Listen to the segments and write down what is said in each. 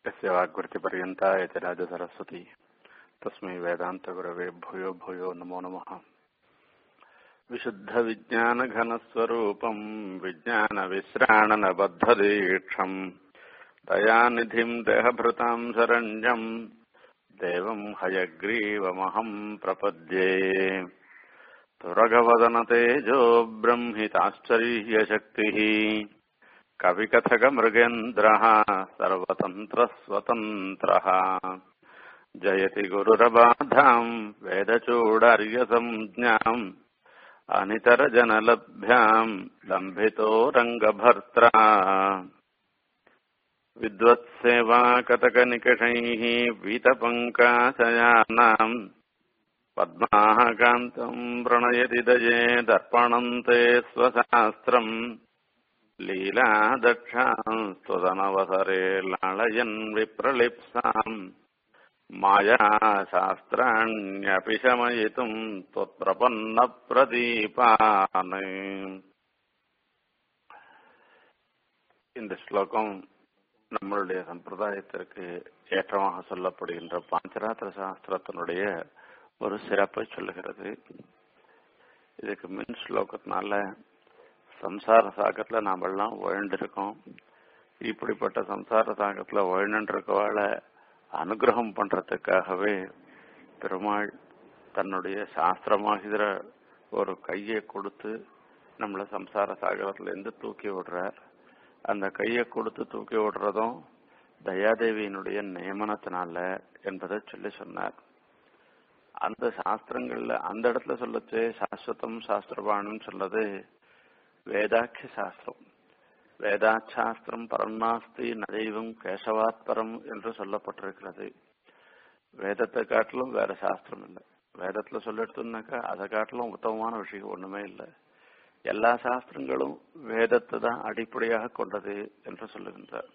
यस्य वाग्वृत्तिपर्यन्ता यतिराजसरस्वती तस्मै वेदान्तगुरवे भूयो भूयो नमो नमः विशुद्धविज्ञानघनस्वरूपम् विज्ञानविश्राणनबद्धदीक्षम् दयानिधिम् देहभृताम् शरण्यम् देवम् हयग्रीवमहम् प्रपद्ये तुरगवदनतेजो ब्रह्मिताश्चर्यशक्तिः कविकथकमृगेन्द्रः सर्वतन्त्रस्वतन्त्रः जयति गुरुरबाधाम् वेदचूडार्यसंज्ञाम् अनितरजनलभ्याम् लम्भितो रङ्गभर्त्रा विद्वत्सेवाकतकनिकषैः वीतपङ्काशयानाम् पद्माः कान्तम् प्रणयति दये दर्पणम् ते स्वशास्त्रम् लीलादक्षास्त्वदनवसरे लाळयन् विप्रलिप्साम् மாயாசாஸ்திராண்யபி சமயித்தும் தொத்பிரபன்ன பிரதீபான் இந்த ஸ்லோகம் நம்மளுடைய சம்பிரதாயத்திற்கு ஏற்றமாக சொல்லப்படுகின்ற பாஞ்சராத்திர சாஸ்திரத்தினுடைய ஒரு சிறப்பை சொல்லுகிறது இதுக்கு மின் ஸ்லோகத்தினால சம்சார சாகத்துல நாமெல்லாம் உழண்டிருக்கோம் இப்படிப்பட்ட சம்சார சாகத்துல உழண்டிருக்கவாழ அனுகிரகம் பண்றதுக்காகவே பெருமாள் தன்னுடைய சாஸ்திரமாகிற ஒரு கையை கொடுத்து நம்மளை சம்சார சாகரத்துல இருந்து தூக்கி விடுறார் அந்த கையை கொடுத்து தூக்கி விடுறதும் தயாதேவியினுடைய நியமனத்தினால என்பதை சொல்லி சொன்னார் அந்த சாஸ்திரங்கள்ல அந்த இடத்துல சொல்லச்சு சாஸ்வதம் சாஸ்திரபானம் சொல்லது வேதாக்கிய சாஸ்திரம் வேதாச்சாஸ்திரம் பரம்நாஸ்தி நதெய்வம் கேசவாத்பரம் என்று சொல்லப்பட்டிருக்கிறது வேதத்தை காட்டிலும் வேற சாஸ்திரம் இல்லை வேதத்துல சொல்லிடுத்துனாக்கா அதை காட்டிலும் உத்தமமான விஷயம் ஒண்ணுமே இல்லை எல்லா சாஸ்திரங்களும் வேதத்தை தான் அடிப்படையாக கொண்டது என்று சொல்லுகின்றார்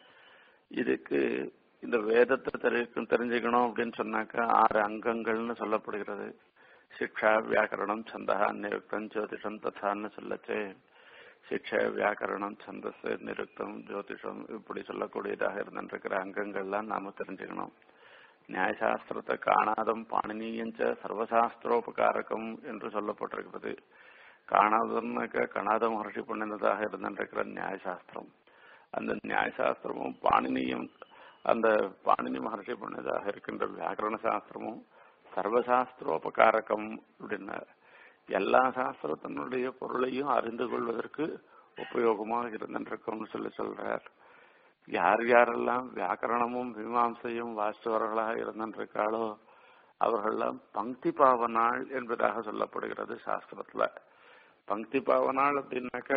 இதுக்கு இந்த வேதத்தை தெரிவிக்கும் தெரிஞ்சுக்கணும் அப்படின்னு சொன்னாக்கா ஆறு அங்கங்கள்னு சொல்லப்படுகிறது சிக்ஷா வியாக்கரணம் சந்தகா நிருக்தம் ஜோதிஷம் ததான்னு சொல்லச்சே சிக்ஷை வியாக்கரணம் சந்தஸ் நிருக்தம் ஜோதிஷம் இப்படி சொல்லக்கூடியதாக இருந்திருக்கிற அங்கங்கள்லாம் நாம தெரிஞ்சுக்கணும் நியாயசாஸ்திரத்தை காணாதம் பாணினியஞ்ச சர்வசாஸ்திரோபகாரகம் என்று சொல்லப்பட்டிருக்கிறது காணாதம்னாக்க கணாத மகர்ஷி பண்ணினதாக இருந்திருக்கிற நியாயசாஸ்திரம் அந்த நியாயசாஸ்திரமும் பாணினியும் அந்த பாணினி மகர்ஷி பண்ணதாக இருக்கின்ற வியாக்கரண சாஸ்திரமும் சர்வசாஸ்திரோபகாரகம் அப்படின்னா எல்லா சாஸ்திரத்தினுடைய பொருளையும் அறிந்து கொள்வதற்கு உபயோகமாக இருந்திருக்கும்னு சொல்லி சொல்றார் யார் யாரெல்லாம் வியாக்கரணமும் மீமாசையும் வாசித்தவர்களாக இருந்திருக்காளோ அவர்கள்லாம் பங்கி பாவனாள் என்பதாக சொல்லப்படுகிறது சாஸ்திரத்துல பங்கி பாவனாள் அப்படின்னாக்க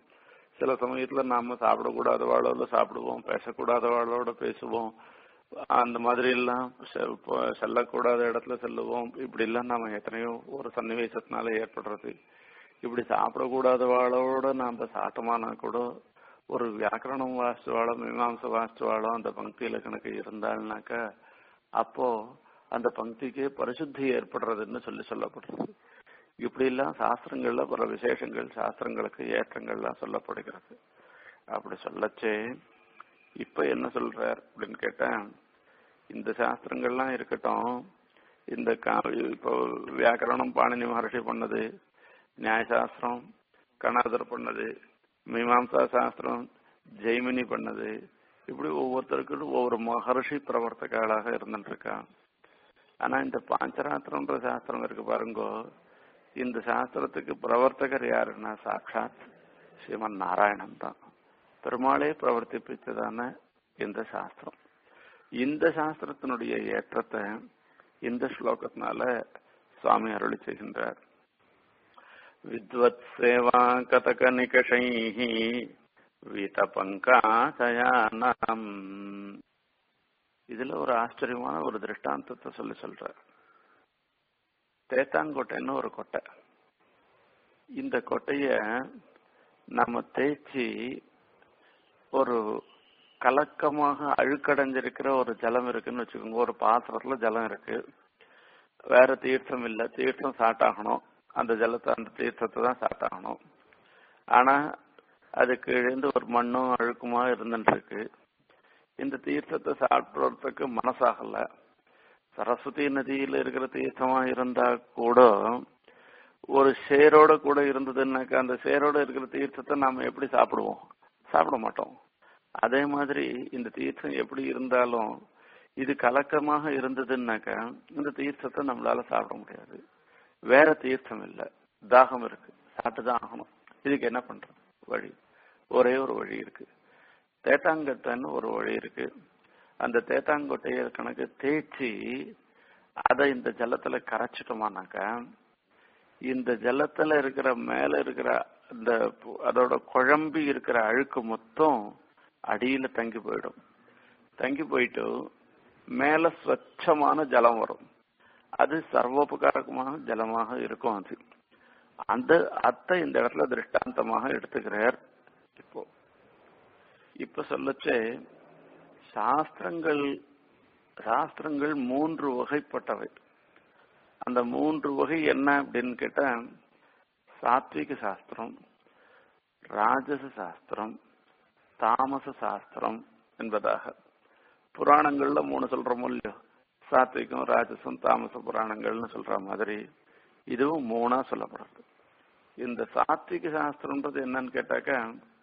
சில சமயத்துல நாம சாப்பிடக்கூடாதவாளோட சாப்பிடுவோம் பேசக்கூடாதவாளோட பேசுவோம் அந்த மாதிரி எல்லாம் செல்லக்கூடாத இடத்துல செல்லுவோம் இப்படி எல்லாம் நாம எத்தனையோ ஒரு சன்னிவேசத்தினால ஏற்படுறது இப்படி சாப்பிடக்கூடாதவாளோட நாம சாட்டமானா கூட ஒரு வியாக்கரணம் வாசிச்சுவாளோ மீமாம்ச வாசிச்சுவாளோ அந்த பங்கியில கணக்கு இருந்தாள்னாக்கா அப்போ அந்த பங்கிக்கு பரிசுத்தி ஏற்படுறதுன்னு சொல்லி சொல்லப்படுறது இப்படி எல்லாம் சாஸ்திரங்கள்ல பல விசேஷங்கள் சாஸ்திரங்களுக்கு ஏற்றங்கள்லாம் சொல்லப்படுகிறது அப்படி சொல்லச்சே இப்ப என்ன சொல்றார் அப்படின்னு கேட்டா இந்த சாஸ்திரங்கள்லாம் இருக்கட்டும் இந்த இப்போ வியாக்கரணம் பாணினி மகர்ஷி பண்ணது நியாயசாஸ்திரம் கணாதர் பண்ணது மீமாம்சா சாஸ்திரம் ஜெய்மினி பண்ணது இப்படி ஒவ்வொருத்தருக்கும் ஒவ்வொரு மகர்ஷி பிரவர்த்தகாளாக இருந்துருக்கான் ஆனா இந்த பாஞ்சராத்திரம்ன்ற சாஸ்திரம் இருக்கு பாருங்கோ இந்த சாஸ்திரத்துக்கு பிரவர்த்தகர் யாருன்னா சாட்சாத் ஸ்ரீமன் நாராயணன் தான் பெருமாளே பிரவர்த்திப்பித்ததான இந்த சாஸ்திரம் இந்த சாஸ்திரத்தினுடைய ஏற்றத்தை இந்த ஸ்லோகத்தினால சுவாமி அருளி செய்கின்றார் வித்வத் சேவா கதக நிகஷை வீத பங்காசயானம் இதுல ஒரு ஆச்சரியமான ஒரு திருஷ்டாந்தத்தை சொல்லி சொல்றார் தேத்தாங்கோட்டைன்னு ஒரு கொட்டை இந்த கொட்டைய நம்ம தேய்ச்சி ஒரு கலக்கமாக அழுக்கடைஞ்சிருக்கிற ஒரு ஜலம் இருக்குன்னு வச்சுக்கோங்க ஒரு பாத்திரத்துல ஜலம் இருக்கு வேற தீர்த்தம் இல்ல தீர்த்தம் சாட்டாகணும் அந்த ஜலத்தை அந்த தீர்த்தத்தை தான் சாட்டாகணும் ஆனா அதுக்கு இழந்து ஒரு மண்ணும் அழுக்குமா இருந்துட்டு இருக்கு இந்த தீர்த்தத்தை சாப்பிட்றதுக்கு மனசாகல சரஸ்வதி நதியில இருக்கிற தீர்த்தமா இருந்தா கூட ஒரு சேரோட கூட இருந்ததுன்னாக்கா அந்த சேரோட இருக்கிற தீர்த்தத்தை நாம எப்படி சாப்பிடுவோம் சாப்பிட மாட்டோம் அதே மாதிரி இந்த தீர்த்தம் எப்படி இருந்தாலும் இது கலக்கமாக இருந்ததுன்னாக்கா இந்த தீர்த்தத்தை நம்மளால சாப்பிட முடியாது வேற தீர்த்தம் இல்லை தாகம் இருக்கு சாப்பிட்டுதான் ஆகணும் இதுக்கு என்ன பண்றது வழி ஒரே ஒரு வழி இருக்கு தேத்தாங்கொட்டைன்னு ஒரு வழி இருக்கு அந்த தேத்தாங்கொட்டைய கணக்கு தேய்ச்சி அதை இந்த ஜலத்துல கரைச்சிட்டோமானாக்கா இந்த ஜலத்துல இருக்கிற மேல இருக்கிற இந்த அதோட குழம்பி இருக்கிற அழுக்கு மொத்தம் அடியில தங்கி போயிடும் தங்கி போயிட்டு மேல ஸ்வச்சமான ஜலம் வரும் அது சர்வோபகாரகமான ஜலமாக இருக்கும் அது அந்த அத்தை இந்த இடத்துல திருஷ்டாந்தமாக எடுத்துக்கிறார் இப்போ இப்ப சொல்லச்சே சாஸ்திரங்கள் சாஸ்திரங்கள் மூன்று வகைப்பட்டவை அந்த மூன்று வகை என்ன அப்படின்னு கேட்டா சாத்விக சாஸ்திரம் ராஜச சாஸ்திரம் தாமச சாஸ்திரம் என்பதாக புராணங்கள்ல மூணு சொல்றோமோ இல்லையோ சாத்விகம் ராஜசம் தாமச புராணங்கள்னு சொல்ற மாதிரி இதுவும் மூணா சொல்லப்படுறது இந்த சாத்விக சாஸ்திரம்ன்றது என்னன்னு கேட்டாக்கா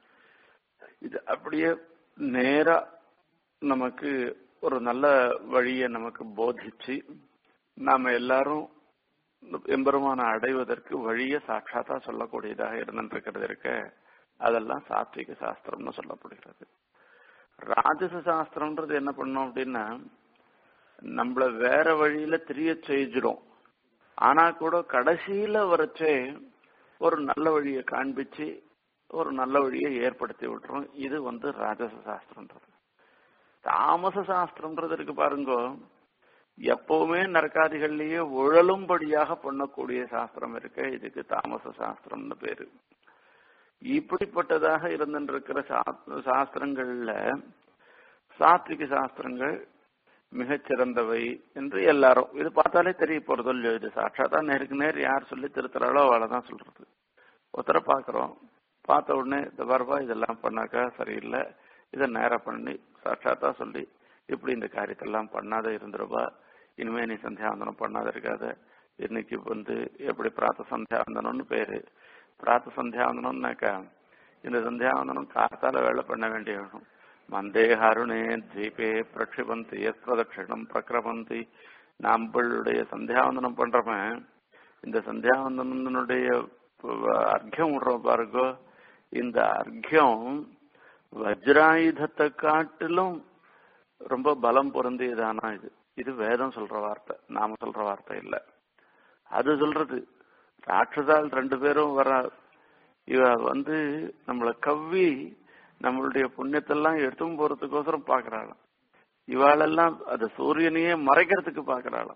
இது அப்படியே நேரா நமக்கு ஒரு நல்ல வழியை நமக்கு போதிச்சு நாம எல்லாரும் எம்பெருமான அடைவதற்கு வழிய சாட்சாத்தா சொல்லக்கூடியதாக இருந்துருக்கிறது இருக்க அதெல்லாம் சாத்விக சாஸ்திரம்னு சொல்லப்படுகிறது ராஜச சாஸ்திரம்ன்றது என்ன பண்ணோம் அப்படின்னா நம்மள வேற வழியில தெரிய செஞ்சிடும் ஆனா கூட கடைசியில வரைச்சே ஒரு நல்ல வழியை காண்பிச்சு ஒரு நல்ல வழியை ஏற்படுத்தி விட்டுரும் இது வந்து ராஜச சாஸ்திரம்ன்றது தாமச சாஸ்திரம்ன்றது இருக்கு பாருங்க எப்பவுமே நரக்காதிகள்லயே உழலும்படியாக பண்ணக்கூடிய சாஸ்திரம் இருக்கு இதுக்கு தாமச சாஸ்திரம்னு பேரு இப்படிப்பட்டதாக இருந்திருக்கிற சாஸ்திரங்கள்ல சாத்விக சாஸ்திரங்கள் மிகச்சிறந்தவை என்று எல்லாரும் இது பார்த்தாலே தெரிய போறது இல்லையோ இது சாட்சாத்தா நேருக்கு நேர் யார் சொல்லி திருத்துறாளோ அவளை தான் சொல்றது ஒருத்தரை பாக்குறோம் பார்த்த உடனே இந்த வரவா இதெல்லாம் பண்ணாக்கா சரியில்லை இதை நேரா பண்ணி சாட்சாத்தா சொல்லி இப்படி இந்த காரியத்தெல்லாம் பண்ணாத இருந்துருவா இனிமே நீ சந்தியாவந்தனம் பண்ணாத இருக்காத இன்னைக்கு வந்து எப்படி பிராத்த சந்தியாவந்தனம்னு பேரு பிராத்த சந்தியாவந்தனம்னாக்கா இந்த சந்தியாவந்தனம் காத்தால வேலை பண்ண வேண்டிய வேணும் மந்தேஹாருணே தீபே பிரக்ஷிபந்தி எஸ் பிரதட்சிணம் பிரக்கிரபந்தி நம்மளுடைய சந்தியாவந்தனம் பண்றவன் இந்த சந்தியாவந்தனுடைய அர்க்கியம் விடுறோம் பாருங்கோ இந்த அர்க்கியம் வஜ்ராயுதத்தை காட்டிலும் ரொம்ப பலம் பொருந்தியதானா இது இது வேதம் சொல்ற வார்த்தை நாம சொல்ற வார்த்தை இல்ல அது சொல்றது ராட்சதால் ரெண்டு பேரும் வர இவ வந்து நம்மளை கவ்வி நம்மளுடைய புண்ணியத்தெல்லாம் எடுத்தும் போறதுக்கோசரம் பாக்குறாளாம் இவாளெல்லாம் அது சூரியனையே மறைக்கிறதுக்கு பாக்குறாளாம்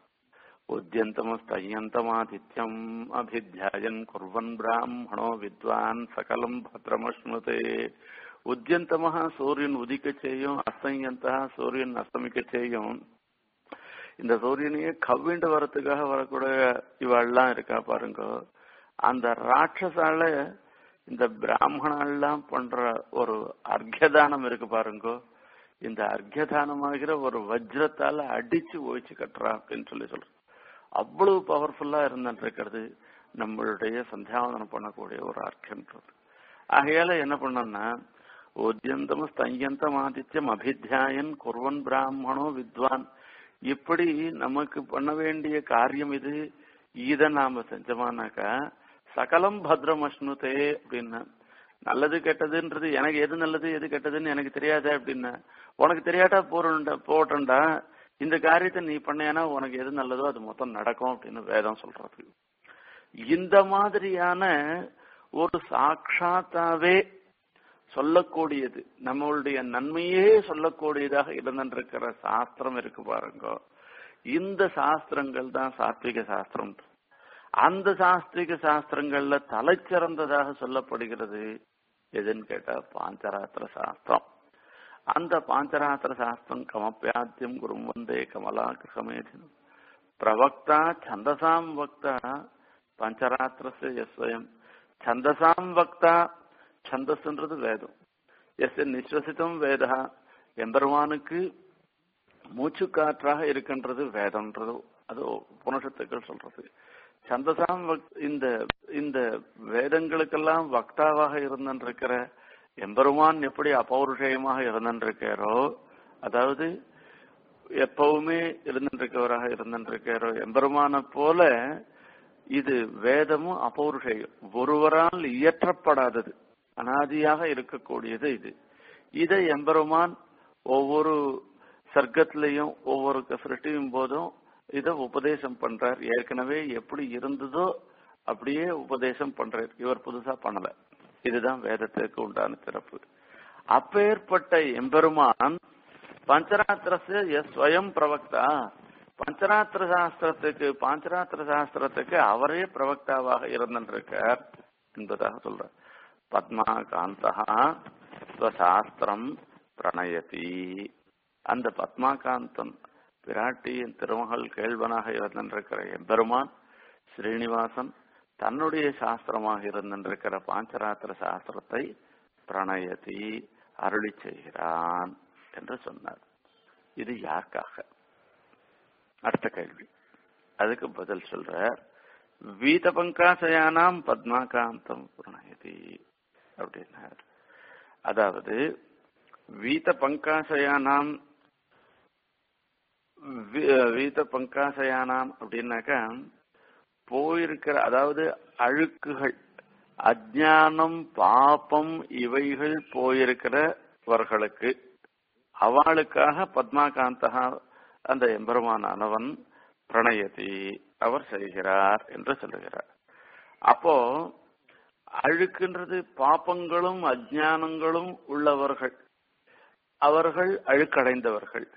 உத்தியந்தமஸ்தயந்தமாதித்யம் அபித்தியாயன் குர்வன் பிராமணோ வித்வான் சகலம் பத்ரமஸ்னுதே உத்தியந்தமாக சூரியன் உதிக்க செய்யும் அஸ்தயந்தா சூரியன் அஸ்தமிக்க செய்யும் இந்த சூரியனையே கவ்விண்டு வரத்துக்காக வரக்கூடிய இவாள்லாம் இருக்கா பாருங்க அந்த ராட்சசால இந்த பிராமணெல்லாம் பண்ற ஒரு அர்க்கதானம் இருக்கு பாருங்க இந்த அர்க்கதானமாகிற ஒரு வஜ்ரத்தால அடிச்சு ஓய்ச்சு கட்டுறா அப்படின்னு சொல்லி சொல்ற அவ்வளவு பவர்ஃபுல்லா இருந்துட்டு இருக்கிறது நம்மளுடைய சந்தியாவதனம் பண்ணக்கூடிய ஒரு அர்க்கன்றது ஆகையால என்ன பண்ணோம்னா ஓத்தியந்தம் ஸ்தயந்தம் ஆதித்யம் அபித்தியாயன் குர்வன் பிராமணோ வித்வான் இப்படி நமக்கு பண்ண வேண்டிய காரியம் இது இத நாம செஞ்சோமானாக்கா சகலம் பத்ரம் அஷ்ணுதே அப்படின்னா நல்லது கெட்டதுன்றது எனக்கு எது நல்லது எது கெட்டதுன்னு எனக்கு தெரியாத அப்படின்னா உனக்கு தெரியாட்டா போறண்டா போட்டண்டா இந்த காரியத்தை நீ பண்ணேனா உனக்கு எது நல்லதோ அது மொத்தம் நடக்கும் அப்படின்னு வேதம் சொல்றது இந்த மாதிரியான ஒரு சாட்சாத்தாவே சொல்லக்கூடியது நம்மளுடைய நன்மையே சொல்லக்கூடியதாக இருந்திருக்கிற சாஸ்திரம் இருக்கு பாருங்க இந்த சாஸ்திரங்கள் தான் சாத்விக சாஸ்திரம் அந்த சாஸ்திரிக சாஸ்திரங்கள்ல தலைச்சிறந்ததாக சொல்லப்படுகிறது எதுன்னு கேட்டா பாஞ்சராத்திர சாஸ்திரம் அந்த பாஞ்சராத்திர சாஸ்திரம் கமப்பியாத்தியம் குரும் வந்தே கமலா கிருஷமேதினம் பிரவக்தா சந்தசாம் வக்தா பஞ்சராத்திரஸ்ய எஸ்வயம் சந்தசாம் வக்தா சந்தஸ்ன்றது வேதம் எஸ் நிஸ்வசித்தம் வேதா எம்பெருமானுக்கு மூச்சுக்காற்றாக இருக்கின்றது வேதம்ன்றது அது புனஷத்துக்கள் சொல்றது சந்தசாம் வக்- இந்த இந்த வேதங்களுக்கெல்லாம் வக்தாவாக இருந்திருக்கிற எம்பெருமான் எப்படி அபௌருஷயமாக இருந்திருக்காரோ அதாவது எப்பவுமே இருந்திருக்கவராக இருந்திருக்காரோ எம்பெருமான போல இது வேதமும் அபௌருஷயம் ஒருவரால் இயற்றப்படாதது அனாதியாக இருக்கக்கூடியது இது இதை எம்பெருமான் ஒவ்வொரு சர்க்கத்திலையும் ஒவ்வொரு சிருஷ்டியும் போதும் இத உபதேசம் பண்றார் ஏற்கனவே எப்படி இருந்ததோ அப்படியே உபதேசம் பண்றார் இவர் புதுசா பண்ணல இதுதான் வேதத்திற்கு உண்டான சிறப்பு அப்பேற்பட்ட எம்பெருமான் பஞ்சராத்திரசு எஸ் ஸ்வயம் பிரவக்தா பஞ்சராத்திர சாஸ்திரத்துக்கு பாஞ்சராத்திர சாஸ்திரத்துக்கு அவரே பிரவக்தாவாக இருந்திருக்கார் என்பதாக சொல்றார் பத்மா காந்தா ஸ்வசாஸ்திரம் பிரணயதி அந்த பத்மாகாந்தன் பிராட்டியின் திருமகள் கேள்வனாக இருந்திருக்கிற எம்பெருமான் ஸ்ரீனிவாசன் தன்னுடைய சாஸ்திரமாக இருந்திருக்கிற பாஞ்சராத்திர சாஸ்திரத்தை பிரணயதி அருளி செய்கிறான் என்று சொன்னார் இது யாருக்காக அடுத்த கேள்வி அதுக்கு பதில் சொல்ற வீத பங்காசயானாம் பத்மாகாந்தம் பிரணயதி அப்படின்னார் அதாவது வீத பங்காசயானாம் வி- வீத பங்காசயானாம் அப்படின்னாக்கா போயிருக்கிற அதாவது அழுக்குகள் அஜ்ஞானம் பாபம் இவைகள் போயிருக்கிறவர்களுக்கு அவளுக்காக பத்மாகாந்தகா அந்த எம்பெருமானவன் பிரணயதி அவர் செய்கிறார் என்று சொல்லுகிறார் அப்போ அழுக்குன்றது பாப்பங்களும் அஜ்ஞானங்களும் உள்ளவர்கள் அவர்கள் அழுக்கடைந்தவர்கள்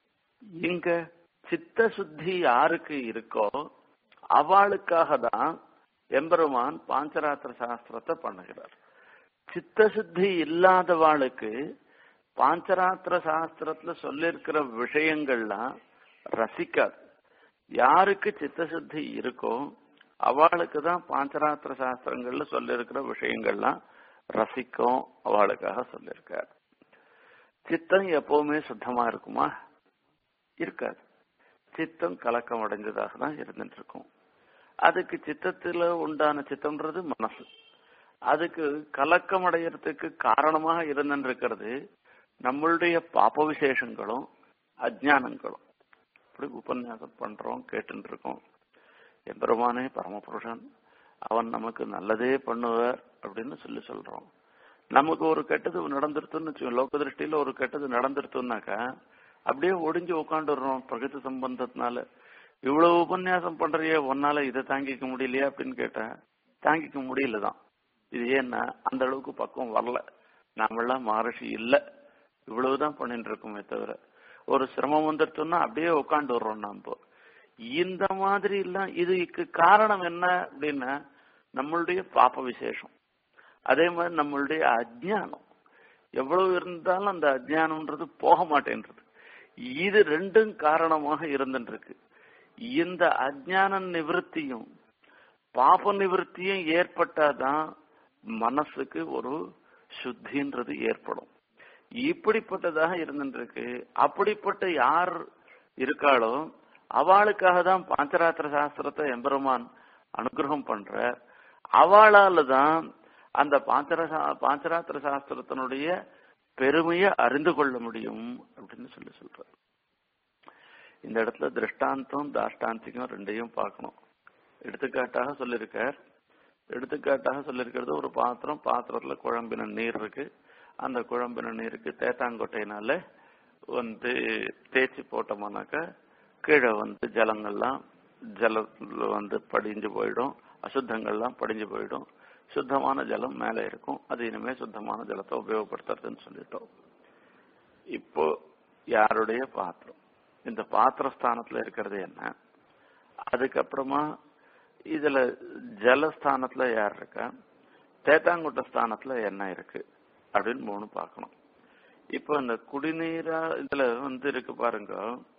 இங்க சித்த சுத்தி யாருக்கு இருக்கோ அவளுக்காக தான் எம்பெருமான் பாஞ்சராத்திர சாஸ்திரத்தை பண்ணுகிறார் சித்த சுத்தி இல்லாதவாளுக்கு பாஞ்சராத்திர சாஸ்திரத்துல சொல்லியிருக்கிற விஷயங்கள்லாம் ரசிக்காது யாருக்கு சித்த சுத்தி இருக்கோ அவளுக்கு தான் பாஞ்சராத்திர சாஸ்திரங்கள்ல சொல்லியிருக்கிற விஷயங்கள்லாம் ரசிக்கும் அவளுக்காக சொல்லியிருக்கார் சித்தம் எப்பவுமே சுத்தமா இருக்குமா இருக்காது சித்தம் கலக்கம் அடைஞ்சதாக தான் இருந்துட்டு இருக்கும் அதுக்கு சித்தத்துல உண்டான சித்தம்ன்றது மனசு அதுக்கு கலக்கம் அடையறதுக்கு காரணமாக இருந்துருக்கிறது நம்மளுடைய பாப விசேஷங்களும் அஜ்ஞானங்களும் இப்படி உபன்யாசம் பண்றோம் கேட்டுட்டு இருக்கோம் எம்பெருமானே பரமபுருஷன் அவன் நமக்கு நல்லதே பண்ணுவார் அப்படின்னு சொல்லி சொல்றோம் நமக்கு ஒரு கெட்டது நடந்துருத்துன்னு வச்சுக்கோ, லோக திருஷ்டியில ஒரு கெட்டது நடந்துருத்துனாக்கா அப்படியே ஒடிஞ்சு உட்காந்துடுறோம் பிரகதி சம்பந்தத்தினால இவ்வளவு உபன்யாசம் பண்றியே உன்னால இதை தாங்கிக்க முடியலையா அப்படின்னு கேட்டா தாங்கிக்க முடியலதான் இது ஏன்னா அந்த அளவுக்கு பக்கம் வரல நாமெல்லாம் மகர்ஷி இல்ல இவ்வளவுதான் பண்ணிட்டு இருக்கோமே தவிர ஒரு சிரமம் வந்துருச்சோம்னா அப்படியே உட்காந்து வர்றோம் நாம இந்த மாதிரி எல்லாம் இதுக்கு காரணம் என்ன அப்படின்னா நம்மளுடைய பாப்ப விசேஷம் அதே மாதிரி நம்மளுடைய அஜ்ஞானம் எவ்வளவு இருந்தாலும் அந்த அஜ்ஞானம்ன்றது போக மாட்டேன்றது இது ரெண்டும் காரணமாக இருந்துட்டு இருக்கு இந்த அஜ்ஞான நிவர்த்தியும் பாப நிவர்த்தியும் ஏற்பட்டாதான் மனசுக்கு ஒரு சுத்தின்றது ஏற்படும் இப்படிப்பட்டதாக இருந்துட்டு இருக்கு அப்படிப்பட்ட யார் இருக்காளோ அவளுக்காக தான் பாஞ்சராத்திர சாஸ்திரத்தை எம்பெருமான் அனுகிரகம் பண்ற அவளால தான் அந்த பாஞ்சர பாஞ்சராத்திர சாஸ்திரத்தினுடைய பெருமையை அறிந்து கொள்ள முடியும் அப்படின்னு சொல்லி சொல்ற இந்த இடத்துல திருஷ்டாந்தம் தாஷ்டாந்திகம் ரெண்டையும் பார்க்கணும் எடுத்துக்காட்டாக சொல்லியிருக்கார் எடுத்துக்காட்டாக சொல்லியிருக்கிறது ஒரு பாத்திரம் பாத்திரத்துல குழம்பின நீர் இருக்கு அந்த குழம்பின நீருக்கு தேத்தாங்கொட்டையினால வந்து தேய்ச்சி போட்டோம்னாக்கா கீழே வந்து ஜலங்கள்லாம் ஜலத்துல வந்து படிஞ்சு போயிடும் அசுத்தங்கள்லாம் படிஞ்சு போயிடும் சுத்தமான ஜலம் மேலே இருக்கும் அது இனிமே சுத்தமான ஜலத்தை உபயோகப்படுத்துறதுன்னு சொல்லிட்டோம் இப்போ யாருடைய பாத்திரம் இந்த பாத்திர ஸ்தானத்துல இருக்கிறது என்ன அதுக்கப்புறமா இதுல ஜலஸ்தானத்துல யார் இருக்கா தேத்தாங்குட்ட ஸ்தானத்துல என்ன இருக்கு அப்படின்னு மூணு பார்க்கணும் இப்போ இந்த குடிநீரா இதுல வந்து இருக்கு பாருங்க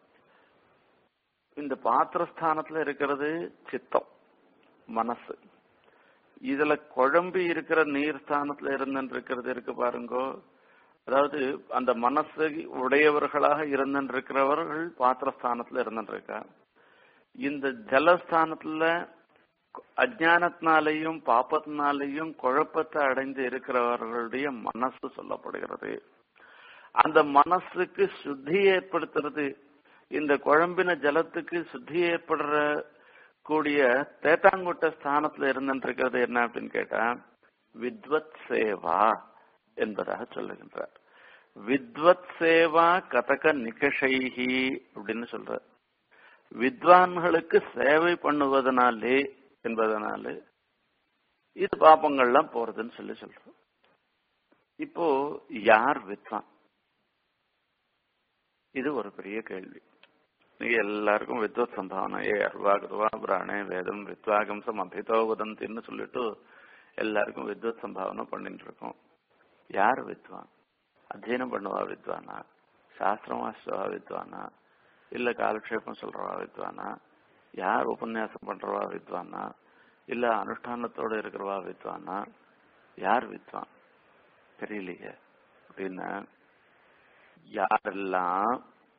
இந்த பாத்திரஸ்தானத்துல இருக்கிறது சித்தம் மனசு இதுல குழம்பி இருக்கிற நீர் ஸ்தானத்துல இருந்துட்டு இருக்கிறது இருக்கு பாருங்க அதாவது அந்த மனசு உடையவர்களாக இருந்திருக்கிறவர்கள் பாத்திரஸ்தானத்துல இருந்துருக்கா இந்த ஜலஸ்தானத்துல அஜானத்தினாலையும் பாப்பத்தினாலையும் குழப்பத்தை அடைந்து இருக்கிறவர்களுடைய மனசு சொல்லப்படுகிறது அந்த மனசுக்கு சுத்தி ஏற்படுத்துறது இந்த குழம்பின ஜலத்துக்கு சுத்தி ஏற்படுற கூடிய தேத்தாங்குட்ட ஸ்தானத்துல இருந்துருக்கிறது என்ன அப்படின்னு கேட்டா வித்வத் சேவா என்பதாக சொல்லுகின்றார் வித்வத் சேவா கதக நிகஷைஹி அப்படின்னு சொல்ற வித்வான்களுக்கு சேவை பண்ணுவதனாலே என்பதனால இது பாப்பங்கள்லாம் போறதுன்னு சொல்லி சொல்றோம் இப்போ யார் வித்வான் இது ஒரு பெரிய கேள்வி நீங்க எல்லாருக்கும் வித்வத் சம்பாவனை ஏ அர்வாகதுவா பிராணே வேதம் வித்வாகம்சம் அபிதோ வதந்தின்னு சொல்லிட்டு எல்லாருக்கும் வித்வத் சம்பாவனை பண்ணிட்டு இருக்கோம் யார் வித்வான் அத்தியனம் பண்ணுவா வித்வானா சாஸ்திரம் வாசிச்சவா வித்வானா இல்ல காலக்ஷேபம் சொல்றவா வித்வானா யார் உபன்யாசம் பண்றவா வித்வானா இல்ல அனுஷ்டானத்தோட இருக்கிறவா வித்வானா யார் வித்வான் தெரியலையே அப்படின்னா யாரெல்லாம்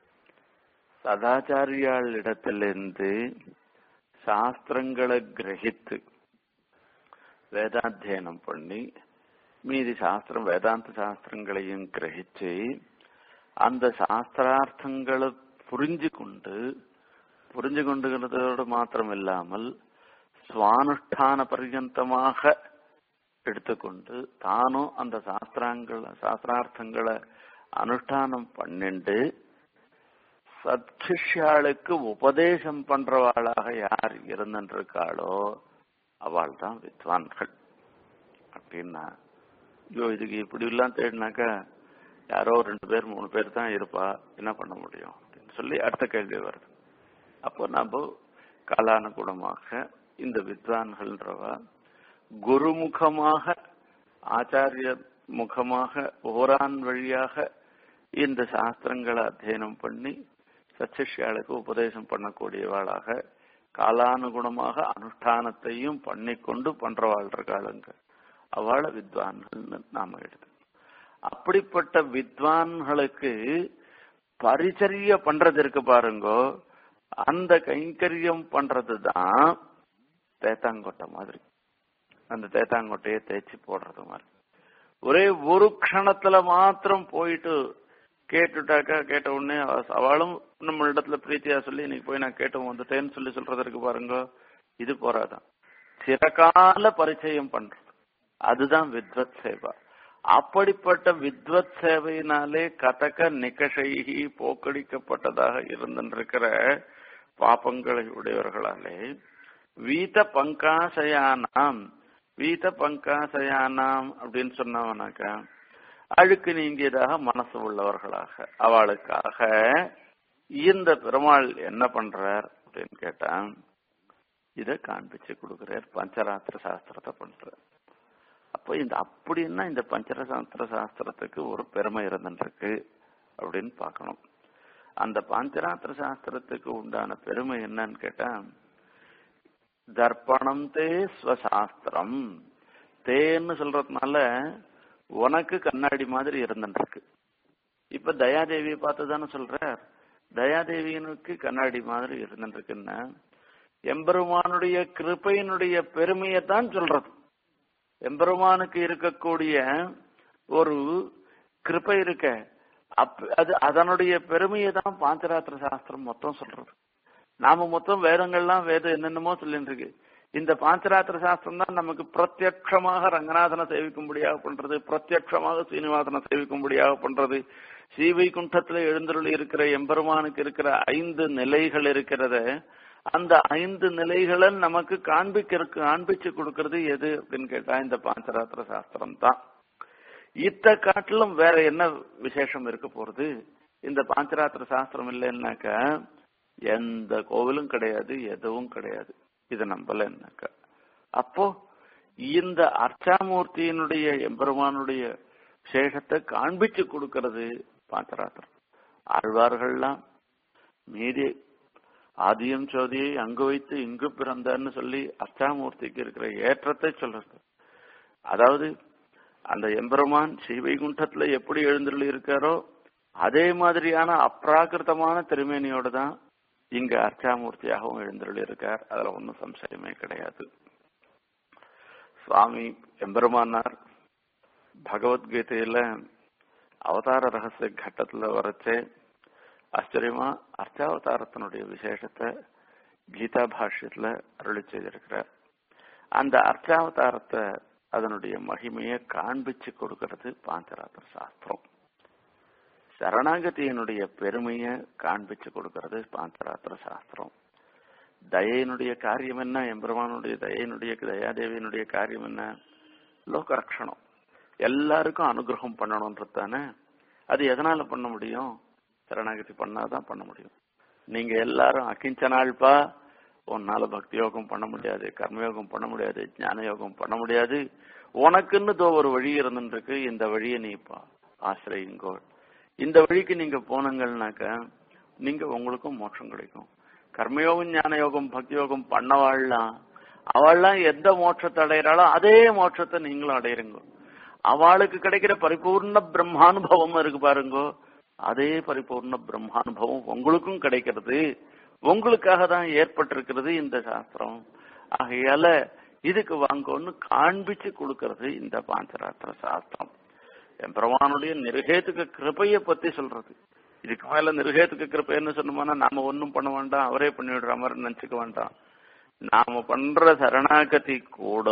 சதாச்சாரியாள் இடத்திலிருந்து சாஸ்திரங்களை கிரகித்து வேதாத்தியனம் பண்ணி மீதி சாஸ்திரம் வேதாந்த சாஸ்திரங்களையும் கிரகிச்சு அந்த சாஸ்திரார்த்தங்களை புரிஞ்சு கொண்டு புரிஞ்சு கொண்டுகிறதோடு மாத்திரம் இல்லாமல் சுவானுஷ்டான பர்யந்தமாக எடுத்துக்கொண்டு தானும் அந்த சாஸ்திராங்கள் சாஸ்திரார்த்தங்களை அனுஷ்டானம் பண்ணிண்டு சத்ஷிஷ்யாளுக்கு உபதேசம் பண்றவாளாக யார் இருந்துருக்காளோ அவள் தான் வித்வான்கள் அப்படின்னா ஐயோ இதுக்கு இப்படி எல்லாம் தேடினாக்கா யாரோ ரெண்டு பேர் மூணு பேர் தான் இருப்பா என்ன பண்ண முடியும் அப்படின்னு சொல்லி அடுத்த கேள்வி வருது அப்போ நம்ம காலானுகுணமாக இந்த வித்வான்கள்ன்றவா குருமுகமாக ஆச்சாரிய முகமாக ஓரான் வழியாக இந்த சாஸ்திரங்களை அத்தியனம் பண்ணி சச்சிஷ்யாளுக்கு உபதேசம் பண்ணக்கூடியவாளாக காலானுகுணமாக அனுஷ்டானத்தையும் பண்ணிக்கொண்டு பண்றவாள் இருக்காளுங்க அவளை வித்வான்கள்னு நாம எடுத்து அப்படிப்பட்ட வித்வான்களுக்கு பரிச்சரிய பண்றது இருக்கு பாருங்கோ அந்த கைங்கரியம் பண்றது தான் தேத்தாங்கொட்டை மாதிரி அந்த தேத்தாங்கொட்டையை தேய்ச்சி போடுறது மாதிரி ஒரே ஒரு க்ஷணத்துல மாத்திரம் போயிட்டு கேட்டுட்டாக்கா கேட்ட உடனே அவளும் நம்ம இடத்துல பிரீத்தியா சொல்லி இன்னைக்கு போய் நான் கேட்டு வந்துட்டேன்னு சொல்லி சொல்றது இருக்கு பாருங்க இது போறாதான் சிறகால பரிச்சயம் பண்றது அதுதான் வித்வத் சேவா அப்படிப்பட்ட வித்வத் சேவையினாலே கதக நிகஷைகி போக்கடிக்கப்பட்டதாக இருந்திருக்கிற பாப்பங்களை உடையவர்களாலே வீத பங்காசயானாம் வீத பங்காசயானாம் அப்படின்னு சொன்னவனாக்கா அழுக்கு நீங்கியதாக மனசு உள்ளவர்களாக அவளுக்காக இந்த பெருமாள் என்ன பண்றார் அப்படின்னு கேட்டா இத காண்பிச்சு கொடுக்கிறார் பஞ்சராத்திர சாஸ்திரத்தை பண்றார் அப்ப இந்த அப்படின்னா இந்த பஞ்சரசாஸ்திர சாஸ்திரத்துக்கு ஒரு பெருமை இருந்துருக்கு அப்படின்னு பார்க்கணும் அந்த பஞ்சராத்திர சாஸ்திரத்துக்கு உண்டான பெருமை என்னன்னு கேட்டா தர்ப்பணம் தே ஸ்வசாஸ்திரம் தேன்னு சொல்றதுனால உனக்கு கண்ணாடி மாதிரி இருந்துருக்கு இப்ப தயாதேவியை பார்த்து தானே சொல்ற தயாதேவியனுக்கு கண்ணாடி மாதிரி இருந்துருக்குன்னா எம்பெருமானுடைய கிருப்பையினுடைய பெருமையை தான் சொல்றது எம்பெருமானுக்கு இருக்கக்கூடிய ஒரு கிருப்பை இருக்க அப் அது அதனுடைய பெருமையை தான் பாஞ்சராத்திர சாஸ்திரம் மொத்தம் சொல்றது நாம மொத்தம் வேதங்கள்லாம் வேதம் என்னென்னமோ சொல்லிட்டு இருக்கு இந்த பாஞ்சராத்திர சாஸ்திரம் தான் நமக்கு பிரத்யட்சமாக ரங்கநாதனை சேவிக்கும்படியாக பண்றது பிரத்யட்சமாக சீனிவாசனை சேவிக்கும்படியாக பண்றது ஸ்ரீவைகுண்டத்துல எழுந்தருளி இருக்கிற எம்பெருமானுக்கு இருக்கிற ஐந்து நிலைகள் இருக்கிறத அந்த ஐந்து நிலைகளை நமக்கு காண்பிக்க காண்பிச்சு கொடுக்கறது எது அப்படின்னு கேட்டா இந்த பாஞ்சராத்திர சாஸ்திரம் தான் இத்த காட்டிலும் வேற என்ன விசேஷம் இருக்க போறது இந்த பாஞ்சராத்திர சாஸ்திரம் இல்லைன்னாக்கா எந்த கோவிலும் கிடையாது எதுவும் கிடையாது இது நம்பலன்னாக்கா அப்போ இந்த அர்ச்சாமூர்த்தியினுடைய எம்பெருமானுடைய சேஷத்தை காண்பிச்சு கொடுக்கிறது பாஞ்சராத்திரம் ஆழ்வார்கள்லாம் மீதி ஆதியம் சோதியை அங்கு வைத்து இங்கு பிறந்தான்னு சொல்லி அர்ச்சாமூர்த்திக்கு இருக்கிற ஏற்றத்தை சொல்றது அதாவது அந்த எம்பெருமான் ஸ்ரீவைகுண்டத்துல எப்படி எழுந்துள்ளி இருக்காரோ அதே மாதிரியான அப்ராகிருத்தமான திருமேனியோட தான் இங்க அர்ச்சாமூர்த்தியாகவும் எழுந்துள்ளி இருக்கார் அதுல ஒன்றும் சம்சயமே கிடையாது சுவாமி எம்பெருமானார் பகவத்கீதையில அவதார ரகசிய கட்டத்துல வரச்சே ஆச்சரியமா அர்ச்சாவதாரத்தினுடைய விசேஷத்தை கீதா பாஷ்யத்துல அருளி செய்திருக்கிறார் அந்த அர்ச்சாவதாரத்தை அதனுடைய மகிமையை காண்பிச்சு கொடுக்கிறது பாஞ்சராத்திர சாஸ்திரம் சரணாகதியினுடைய பெருமையை காண்பிச்சு கொடுக்கிறது பாஞ்சராத்திர சாஸ்திரம் தயையினுடைய காரியம் என்ன எம்பெருமானுடைய தயையினுடைய தயாதேவியினுடைய காரியம் என்ன லோகரக்ஷணம் எல்லாருக்கும் அனுகிரகம் பண்ணணும்ன்றது தானே அது எதனால பண்ண முடியும் சரணாகதி பண்ணாதான் பண்ண முடியும் நீங்க எல்லாரும் அகிஞ்சனாள்பா உன்னால பக்தி யோகம் பண்ண முடியாது கர்மயோகம் பண்ண முடியாது ஞான யோகம் பண்ண முடியாது உனக்குன்னு தோ ஒரு வழி இருந்துருக்கு இந்த வழியை நீ ஆசிரியுங்கோ இந்த வழிக்கு நீங்க போனீங்கன்னாக்க நீங்க உங்களுக்கும் மோட்சம் கிடைக்கும் கர்மயோகம் ஞான யோகம் பக்தி யோகம் பண்ணவாள்லாம் அவள்லாம் எந்த மோட்சத்தை அடையிறாளோ அதே மோட்சத்தை நீங்களும் அடையிறீங்க அவளுக்கு கிடைக்கிற பரிபூர்ண பிரம்மானுபவம் இருக்கு பாருங்கோ அதே பரிபூர்ண பிரம்மானுபவம் உங்களுக்கும் கிடைக்கிறது உங்களுக்காக தான் ஏற்பட்டிருக்கிறது இந்த சாஸ்திரம் ஆகையால இதுக்கு வாங்கன்னு காண்பிச்சு கொடுக்கறது இந்த பாஞ்சராத்திர சாஸ்திரம் என் பிரமானுடைய நிருகேத்துக்கு கிருப்பைய பத்தி சொல்றது இதுக்கு மேல நிருகேத்துக்கு கிருப்பைன்னு சொன்னோம்னா நாம ஒன்னும் பண்ண வேண்டாம் அவரே பண்ணிவிடுற மாதிரி நினைச்சுக்க வேண்டாம் நாம பண்ற சரணாகதி கூட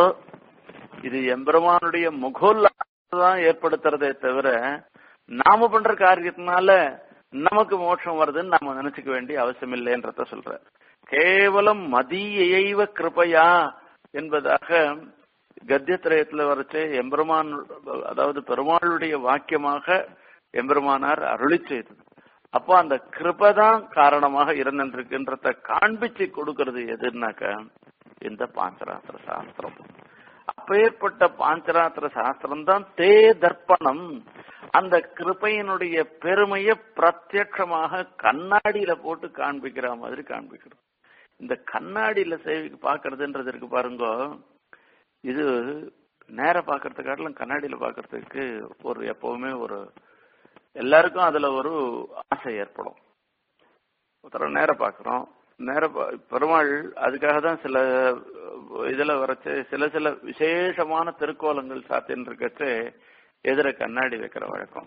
இது எம்பெருமானுடைய முகோல்லாதான் ஏற்படுத்துறதே தவிர நாம பண்ற காரியத்தினால நமக்கு மோட்சம் வருதுன்னு நாம நினைச்சுக்க வேண்டிய அவசியம் இல்லைன்றத சொல்ற கேவலம் மதியைவ கிருபையா என்பதாக கத்தியத்திரயத்துல வரைச்சே எம்பெருமான் அதாவது பெருமாளுடைய வாக்கியமாக எம்பெருமானார் அருளி செய்தது அப்போ அந்த கிருபதான் காரணமாக இருந்திருக்குன்றத காண்பிச்சு கொடுக்கறது எதுனாக்க இந்த பாஞ்சராத்திர சாஸ்திரம் அப்பேற்பட்ட பாஞ்சராத்திர சாஸ்திரம் தான் தே தர்ப்பணம் அந்த கிருப்பையினுடைய பெருமையை பிரத்யட்சமாக கண்ணாடியில போட்டு காண்பிக்கிற மாதிரி காண்பிக்கிறது இந்த கண்ணாடியில சேவை பாக்குறதுன்றது இருக்கு பாருங்க இது நேர பாக்குறதுக்கு காட்டிலும் கண்ணாடியில பாக்குறதுக்கு ஒரு எப்பவுமே ஒரு எல்லாருக்கும் அதுல ஒரு ஆசை ஏற்படும் ஒருத்தர நேர பாக்குறோம் நேர பெருமாள் அதுக்காக தான் சில இதுல வரைச்சு சில சில விசேஷமான திருக்கோலங்கள் சாத்தின்னு இருக்கச்சு எதிர கண்ணாடி வைக்கிற வழக்கம்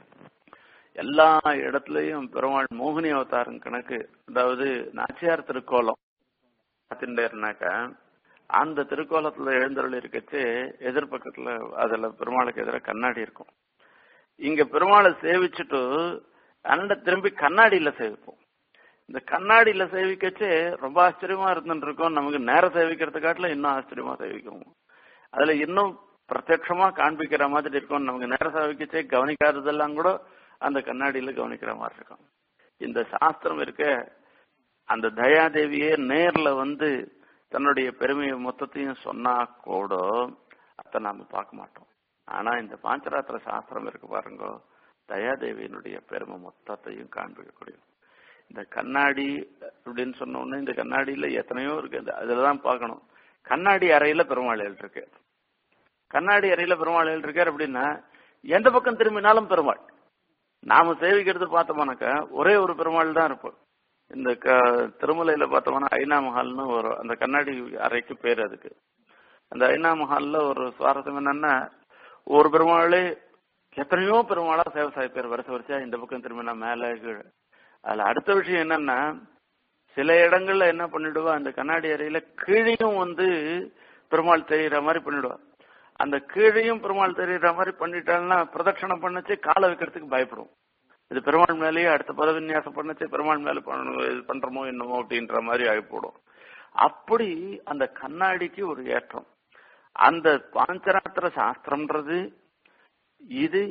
எல்லா இடத்துலயும் பெருமாள் மோகினி அவதாரம் கணக்கு அதாவது நாச்சியார் திருக்கோலம் பார்த்துட்டேருனாக்க அந்த திருக்கோலத்துல எழுந்தருள் இருக்கச்சு எதிர்பக்கத்துல அதுல பெருமாளுக்கு எதிர கண்ணாடி இருக்கும் இங்க பெருமாளை சேவிச்சுட்டு அண்ட திரும்பி கண்ணாடியில சேவிப்போம் இந்த கண்ணாடியில சேவிக்கச்சு ரொம்ப ஆச்சரியமா இருந்துட்டு இருக்கோம் நமக்கு நேரம் சேவிக்கிறது காட்டுல இன்னும் ஆச்சரியமா சேவிக்கும் அதுல இன்னும் பிரத்யட்சமா காண்பிக்கிற மாதிரி இருக்கும் நமக்கு நேர சேவிக்கச்சே கவனிக்காததெல்லாம் கூட அந்த கண்ணாடியில கவனிக்கிற மாதிரி இருக்கும் இந்த சாஸ்திரம் இருக்க அந்த தயாதேவியே நேர்ல வந்து தன்னுடைய பெருமையை மொத்தத்தையும் சொன்னா கூட அத நாம பார்க்க மாட்டோம் ஆனா இந்த பாஞ்சராத்திர சாஸ்திரம் இருக்கு பாருங்க தயாதேவியினுடைய பெருமை மொத்தத்தையும் காண்பிக்கக்கூடிய இந்த கண்ணாடி அப்படின்னு சொன்ன உடனே இந்த கண்ணாடியில எத்தனையோ இருக்கு அதுலதான் பார்க்கணும் கண்ணாடி அறையில பெருமாள் இருக்கு கண்ணாடி அறையில பெருமாள் இருக்கார் அப்படின்னா எந்த பக்கம் திரும்பினாலும் பெருமாள் நாம சேவிக்கிறது பார்த்தோம்னாக்கா ஒரே ஒரு பெருமாள் தான் இருப்போம் இந்த க திருமலையில பார்த்தோம்னா ஐநா மஹால்னு ஒரு அந்த கண்ணாடி அறைக்கு பேர் அதுக்கு அந்த ஐநா மஹால்ல ஒரு சுவாரஸ்யம் என்னன்னா ஒரு பெருமாளே எத்தனையோ பெருமாளா சேவசாய பேர் வருஷ வருஷம் இந்த பக்கம் திரும்பினா மேல கீழே அதுல அடுத்த விஷயம் என்னன்னா சில இடங்கள்ல என்ன பண்ணிடுவா அந்த கண்ணாடி அறையில கீழையும் வந்து பெருமாள் தெரியுற மாதிரி பண்ணிடுவா அந்த கீழையும் பெருமாள் தெரியுற மாதிரி பண்ணிட்டாள்னா பிரதட்சணம் பண்ணச்சு காலை வைக்கிறதுக்கு பயப்படும் இது பெருமாள் மேலேயே அடுத்த பதவிநியாசம் பண்ணச்சு பெருமாள் மேல இது பண்றோமோ என்னமோ அப்படின்ற மாதிரி ஆகிப்போடும் அப்படி அந்த கண்ணாடிக்கு ஒரு ஏற்றம் அந்த பாஞ்சராத்திர சாஸ்திரம்ன்றது இது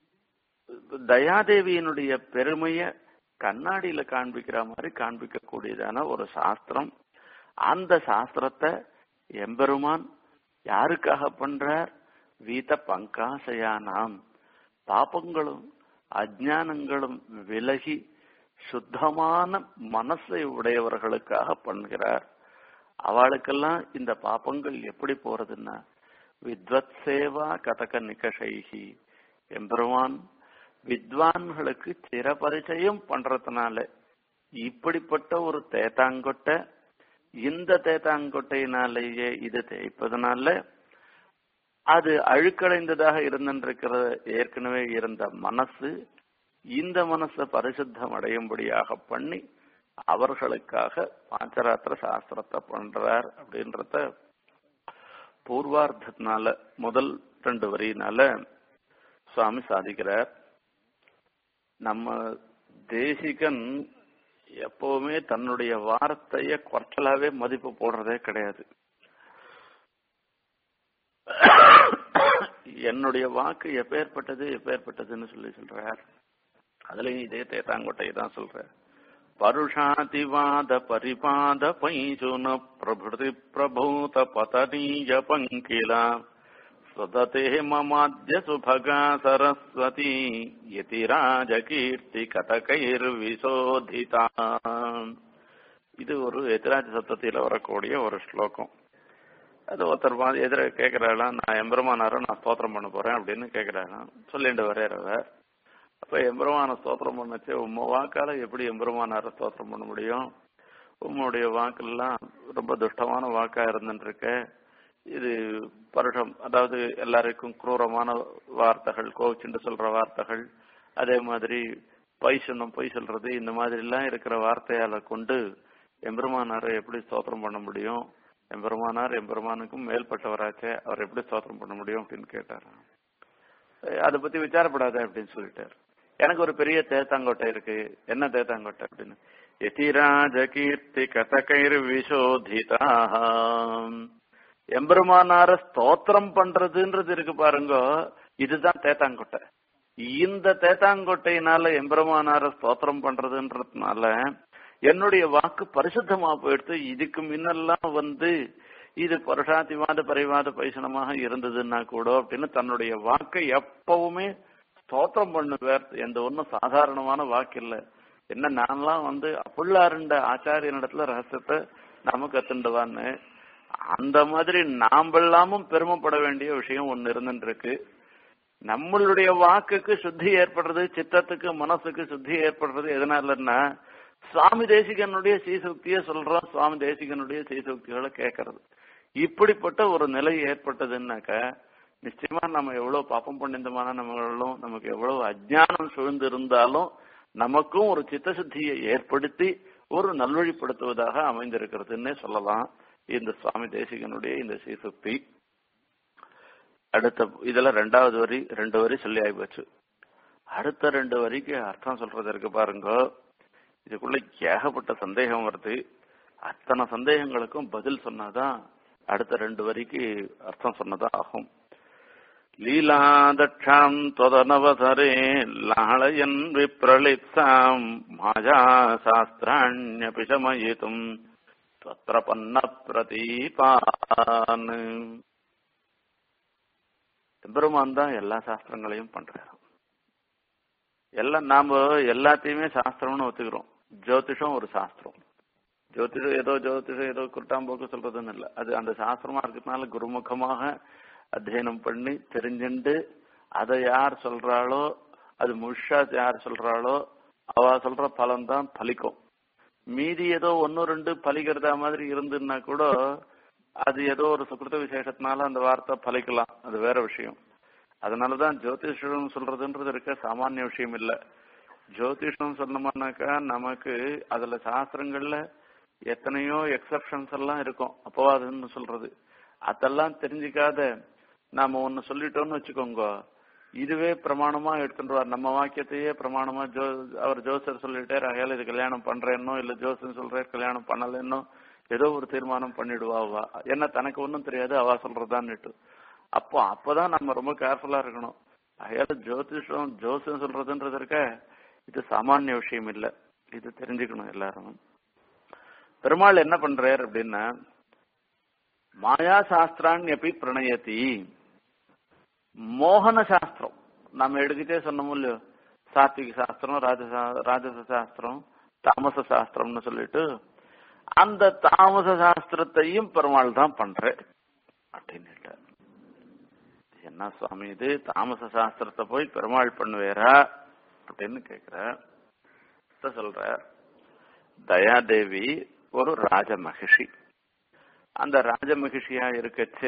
தயாதேவியினுடைய பெருமைய கண்ணாடியில காண்பிக்கிற மாதிரி காண்பிக்க கூடியதான ஒரு சாஸ்திரம் அந்த சாஸ்திரத்தை எம்பெருமான் யாருக்காக பண்றார் வீத பங்காசையானாம் பாப்பங்களும் அஜானங்களும் விலகி சுத்தமான மனசை உடையவர்களுக்காக பண்ணுகிறார் அவளுக்கெல்லாம் இந்த பாப்பங்கள் எப்படி போறதுன்னா வித்வத் சேவா கதக நிகஷைகி எம்பெருமான் வித்வான்களுக்கு சிறபரிச்சயம் பண்றதுனால இப்படிப்பட்ட ஒரு தேத்தாங்கொட்டை இந்த தேத்தாங்கொட்டையினாலேயே இது தேய்ப்பதனால அது அழுக்கடைந்ததாக இருந்திருக்கிற ஏற்கனவே இருந்த மனசு இந்த மனசை பரிசுத்தம் அடையும்படியாக பண்ணி அவர்களுக்காக பாஞ்சராத்திர சாஸ்திரத்தை பண்றார் அப்படின்றத பூர்வார்த்தத்தினால முதல் ரெண்டு வரியினால சுவாமி சாதிக்கிறார் நம்ம தேசிகன் எப்பவுமே தன்னுடைய வார்த்தைய குறைச்சலாவே மதிப்பு போடுறதே கிடையாது என்னுடைய வாக்கு எப்பேற்பட்டது எப்பேற்பட்டதுன்னு சொல்லி சொல்றார் அதுலயும் இதே தேத்தாங்கோட்டையை தான் சொல்றார் பருஷாதிவாத பரிபாத பைஜுன பிரபுதி பிரபூத பதனீய பங்கிலா स्वदते ममाद्य सुभगा सरस्वती யதிராஜகீர்த்தி கதகைர்விசோதிதா இது ஒரு எதிராஜ சத்தத்தில வரக்கூடிய ஒரு ஸ்லோகம் அது ஒருத்தர் வா- எதிர கேட்கிறாளாம் நான் எம்பெருமானாரோ நான் ஸ்தோத்திரம் பண்ண போறேன் அப்படின்னு கேட்கிறாளாம் சொல்லிட்டு வரையறவர் அப்ப எம்பெருமான ஸ்தோத்திரம் பண்ணச்சு உம்ம வாக்கால எப்படி எம்பெருமானார ஸ்தோத்திரம் பண்ண முடியும் உம்முடைய வாக்கெல்லாம் ரொம்ப துஷ்டமான வாக்கா இருந்துட்டு இருக்க இது பருஷம் அதாவது எல்லாருக்கும் குரூரமான வார்த்தைகள் கோவிச்சுண்டு சொல்ற வார்த்தைகள் அதே மாதிரி பொய் சொன்னும் பொய் சொல்றது இந்த மாதிரி எல்லாம் இருக்கிற வார்த்தையால கொண்டு எம்பெருமானாரை எப்படி ஸ்தோத்திரம் பண்ண முடியும் எம்பெருமானார் எம்பெருமானுக்கும் மேல்பட்டவராச்சே அவர் எப்படி ஸ்தோத்திரம் பண்ண முடியும் அப்படின்னு கேட்டார் அதை பத்தி விசாரப்படாத அப்படின்னு சொல்லிட்டார் எனக்கு ஒரு பெரிய தேத்தாங்கோட்டை இருக்கு என்ன தேத்தாங்கோட்டை அப்படின்னு எதிராஜ கீர்த்தி கதகைர் விசோதிதாம் எம்பெருமானார ஸ்தோத்திரம் பண்றதுன்றது இருக்கு பாருங்க இதுதான் தேத்தாங்கொட்டை இந்த தேத்தாங்கொட்டையினால எம்பெருமானார ஸ்தோத்திரம் பண்றதுன்றதுனால என்னுடைய வாக்கு பரிசுத்தமா போயிடுத்து இதுக்கு முன்னெல்லாம் வந்து இது பருஷாதிவாத பரிவாத பைசனமாக இருந்ததுன்னா கூட அப்படின்னு தன்னுடைய வாக்கை எப்பவுமே ஸ்தோத்திரம் பண்ணுவார் எந்த ஒன்றும் சாதாரணமான வாக்கு இல்லை என்ன நான்லாம் வந்து அப்புள்ளாருண்ட ஆச்சாரியனிடத்துல ரகசியத்தை நாம கத்துண்டுவான்னு அந்த மாதிரி நாம்பெல்லாமும் பெருமைப்பட வேண்டிய விஷயம் ஒன்னு இருந்துட்டு இருக்கு நம்மளுடைய வாக்குக்கு சுத்தி ஏற்படுறது சித்தத்துக்கு மனசுக்கு சுத்தி ஏற்படுறது எதனாலன்னா சுவாமி தேசிகனுடைய சீசுக்திய சொல்றோம் சுவாமி தேசிகனுடைய சீசுக்திகளை கேட்கறது இப்படிப்பட்ட ஒரு நிலை ஏற்பட்டதுன்னாக்க நிச்சயமா நம்ம எவ்வளவு பாப்பம் பண்ணிந்தமான நம்மளும் நமக்கு எவ்வளவு அஜ்ஞானம் சூழ்ந்து இருந்தாலும் நமக்கும் ஒரு சித்தசுத்தியை ஏற்படுத்தி ஒரு நல்வழிப்படுத்துவதாக அமைந்திருக்கிறதுன்னே சொல்லலாம் இந்த சுவாமி தேசிகனுடைய இந்த சீசுக்தி அடுத்த இதுல ரெண்டாவது வரி ரெண்டு வரி சொல்லி ஆகிப்போச்சு அடுத்த ரெண்டு வரிக்கு அர்த்தம் சொல்றது இருக்கு பாருங்க இதுக்குள்ள ஏகப்பட்ட சந்தேகம் வருது அத்தனை சந்தேகங்களுக்கும் பதில் சொன்னாதான் அடுத்த ரெண்டு வரிக்கு அர்த்தம் சொன்னதா ஆகும் லீலாதட்சாம் தொதனவசரே லாளயன் விப்ரலிப்சாம் மாயா சாஸ்திராண்யபிஷமயித்தும் தத்திர பன்ன பிரதீபான் பெருமான் தான் எல்லா சாஸ்திரங்களையும் பண்றாரு எல்லாம் நாம எல்லாத்தையுமே சாஸ்திரம்னு ஒத்துக்கிறோம் ஜோதிஷம் ஒரு சாஸ்திரம் ஜோதிஷம் ஏதோ ஜோதிஷம் ஏதோ குருட்டாம்போக்கு சொல்றதுன்னு இல்லை அது அந்த சாஸ்திரமா இருக்கிறதுனால குருமுகமாக அத்தியனம் பண்ணி தெரிஞ்சுண்டு அதை யார் சொல்றாளோ அது முழுஷா யார் சொல்றாளோ அவ சொல்ற பலன் தான் பலிக்கும் மீதி ஏதோ ஒன்னு ரெண்டு பலிக்கிறதா மாதிரி இருந்துன்னா கூட அது ஏதோ ஒரு சுக்கிருத்த விசேஷத்தினால அந்த வார்த்தை பலிக்கலாம் அது வேற விஷயம் அதனாலதான் ஜோதிஷம் சொல்றதுன்றது இருக்க சாமானிய விஷயம் இல்ல ஜோதிஷம் சொன்னோம்னாக்கா நமக்கு அதுல சாஸ்திரங்கள்ல எத்தனையோ எக்ஸப்ஷன்ஸ் எல்லாம் இருக்கும் அப்பவாதுன்னு சொல்றது அதெல்லாம் தெரிஞ்சுக்காத நாம ஒன்னு சொல்லிட்டோம்னு வச்சுக்கோங்க இதுவே பிரமாணமா எடுத்துருவார் நம்ம வாக்கியத்தையே பிரமாணமா ஜோ அவர் ஜோசர் சொல்லிட்டார் அகையால இது கல்யாணம் பண்றேன்னோ இல்ல ஜோசர் சொல்றாரு கல்யாணம் பண்ணலன்னோ ஏதோ ஒரு தீர்மானம் பண்ணிடுவா அவ என்ன தனக்கு ஒன்றும் தெரியாது அவ சொல்றதான்னுட்டு அப்போ அப்பதான் நம்ம ரொம்ப கேர்ஃபுல்லா இருக்கணும் அகையால ஜோதிஷம் ஜோசியம் சொல்றதுன்றது இருக்க இது சாமானிய விஷயம் இல்ல இது தெரிஞ்சுக்கணும் எல்லாரும் பெருமாள் என்ன பண்றார் அப்படின்னா மாயா சாஸ்திரான் எப்பி பிரணயத்தி மோகன சாஸ்திரம் நம்ம எடுக்கிட்டே சொன்னோம் இல்லையோ சாத்விக சாஸ்திரம் ராஜசா ராஜச சாஸ்திரம் தாமச சாஸ்திரம்னு சொல்லிட்டு அந்த தாமச சாஸ்திரத்தையும் பெருமாள் தான் பண்ற அப்படின்னு என்ன சுவாமி இது தாமச சாஸ்திரத்தை போய் பெருமாள் பண்ணுவேரா அப்படின்னு கேக்குற சொல்ற தயாதேவி ஒரு ராஜ மகிஷி அந்த ராஜ மகிஷியா இருக்கச்சே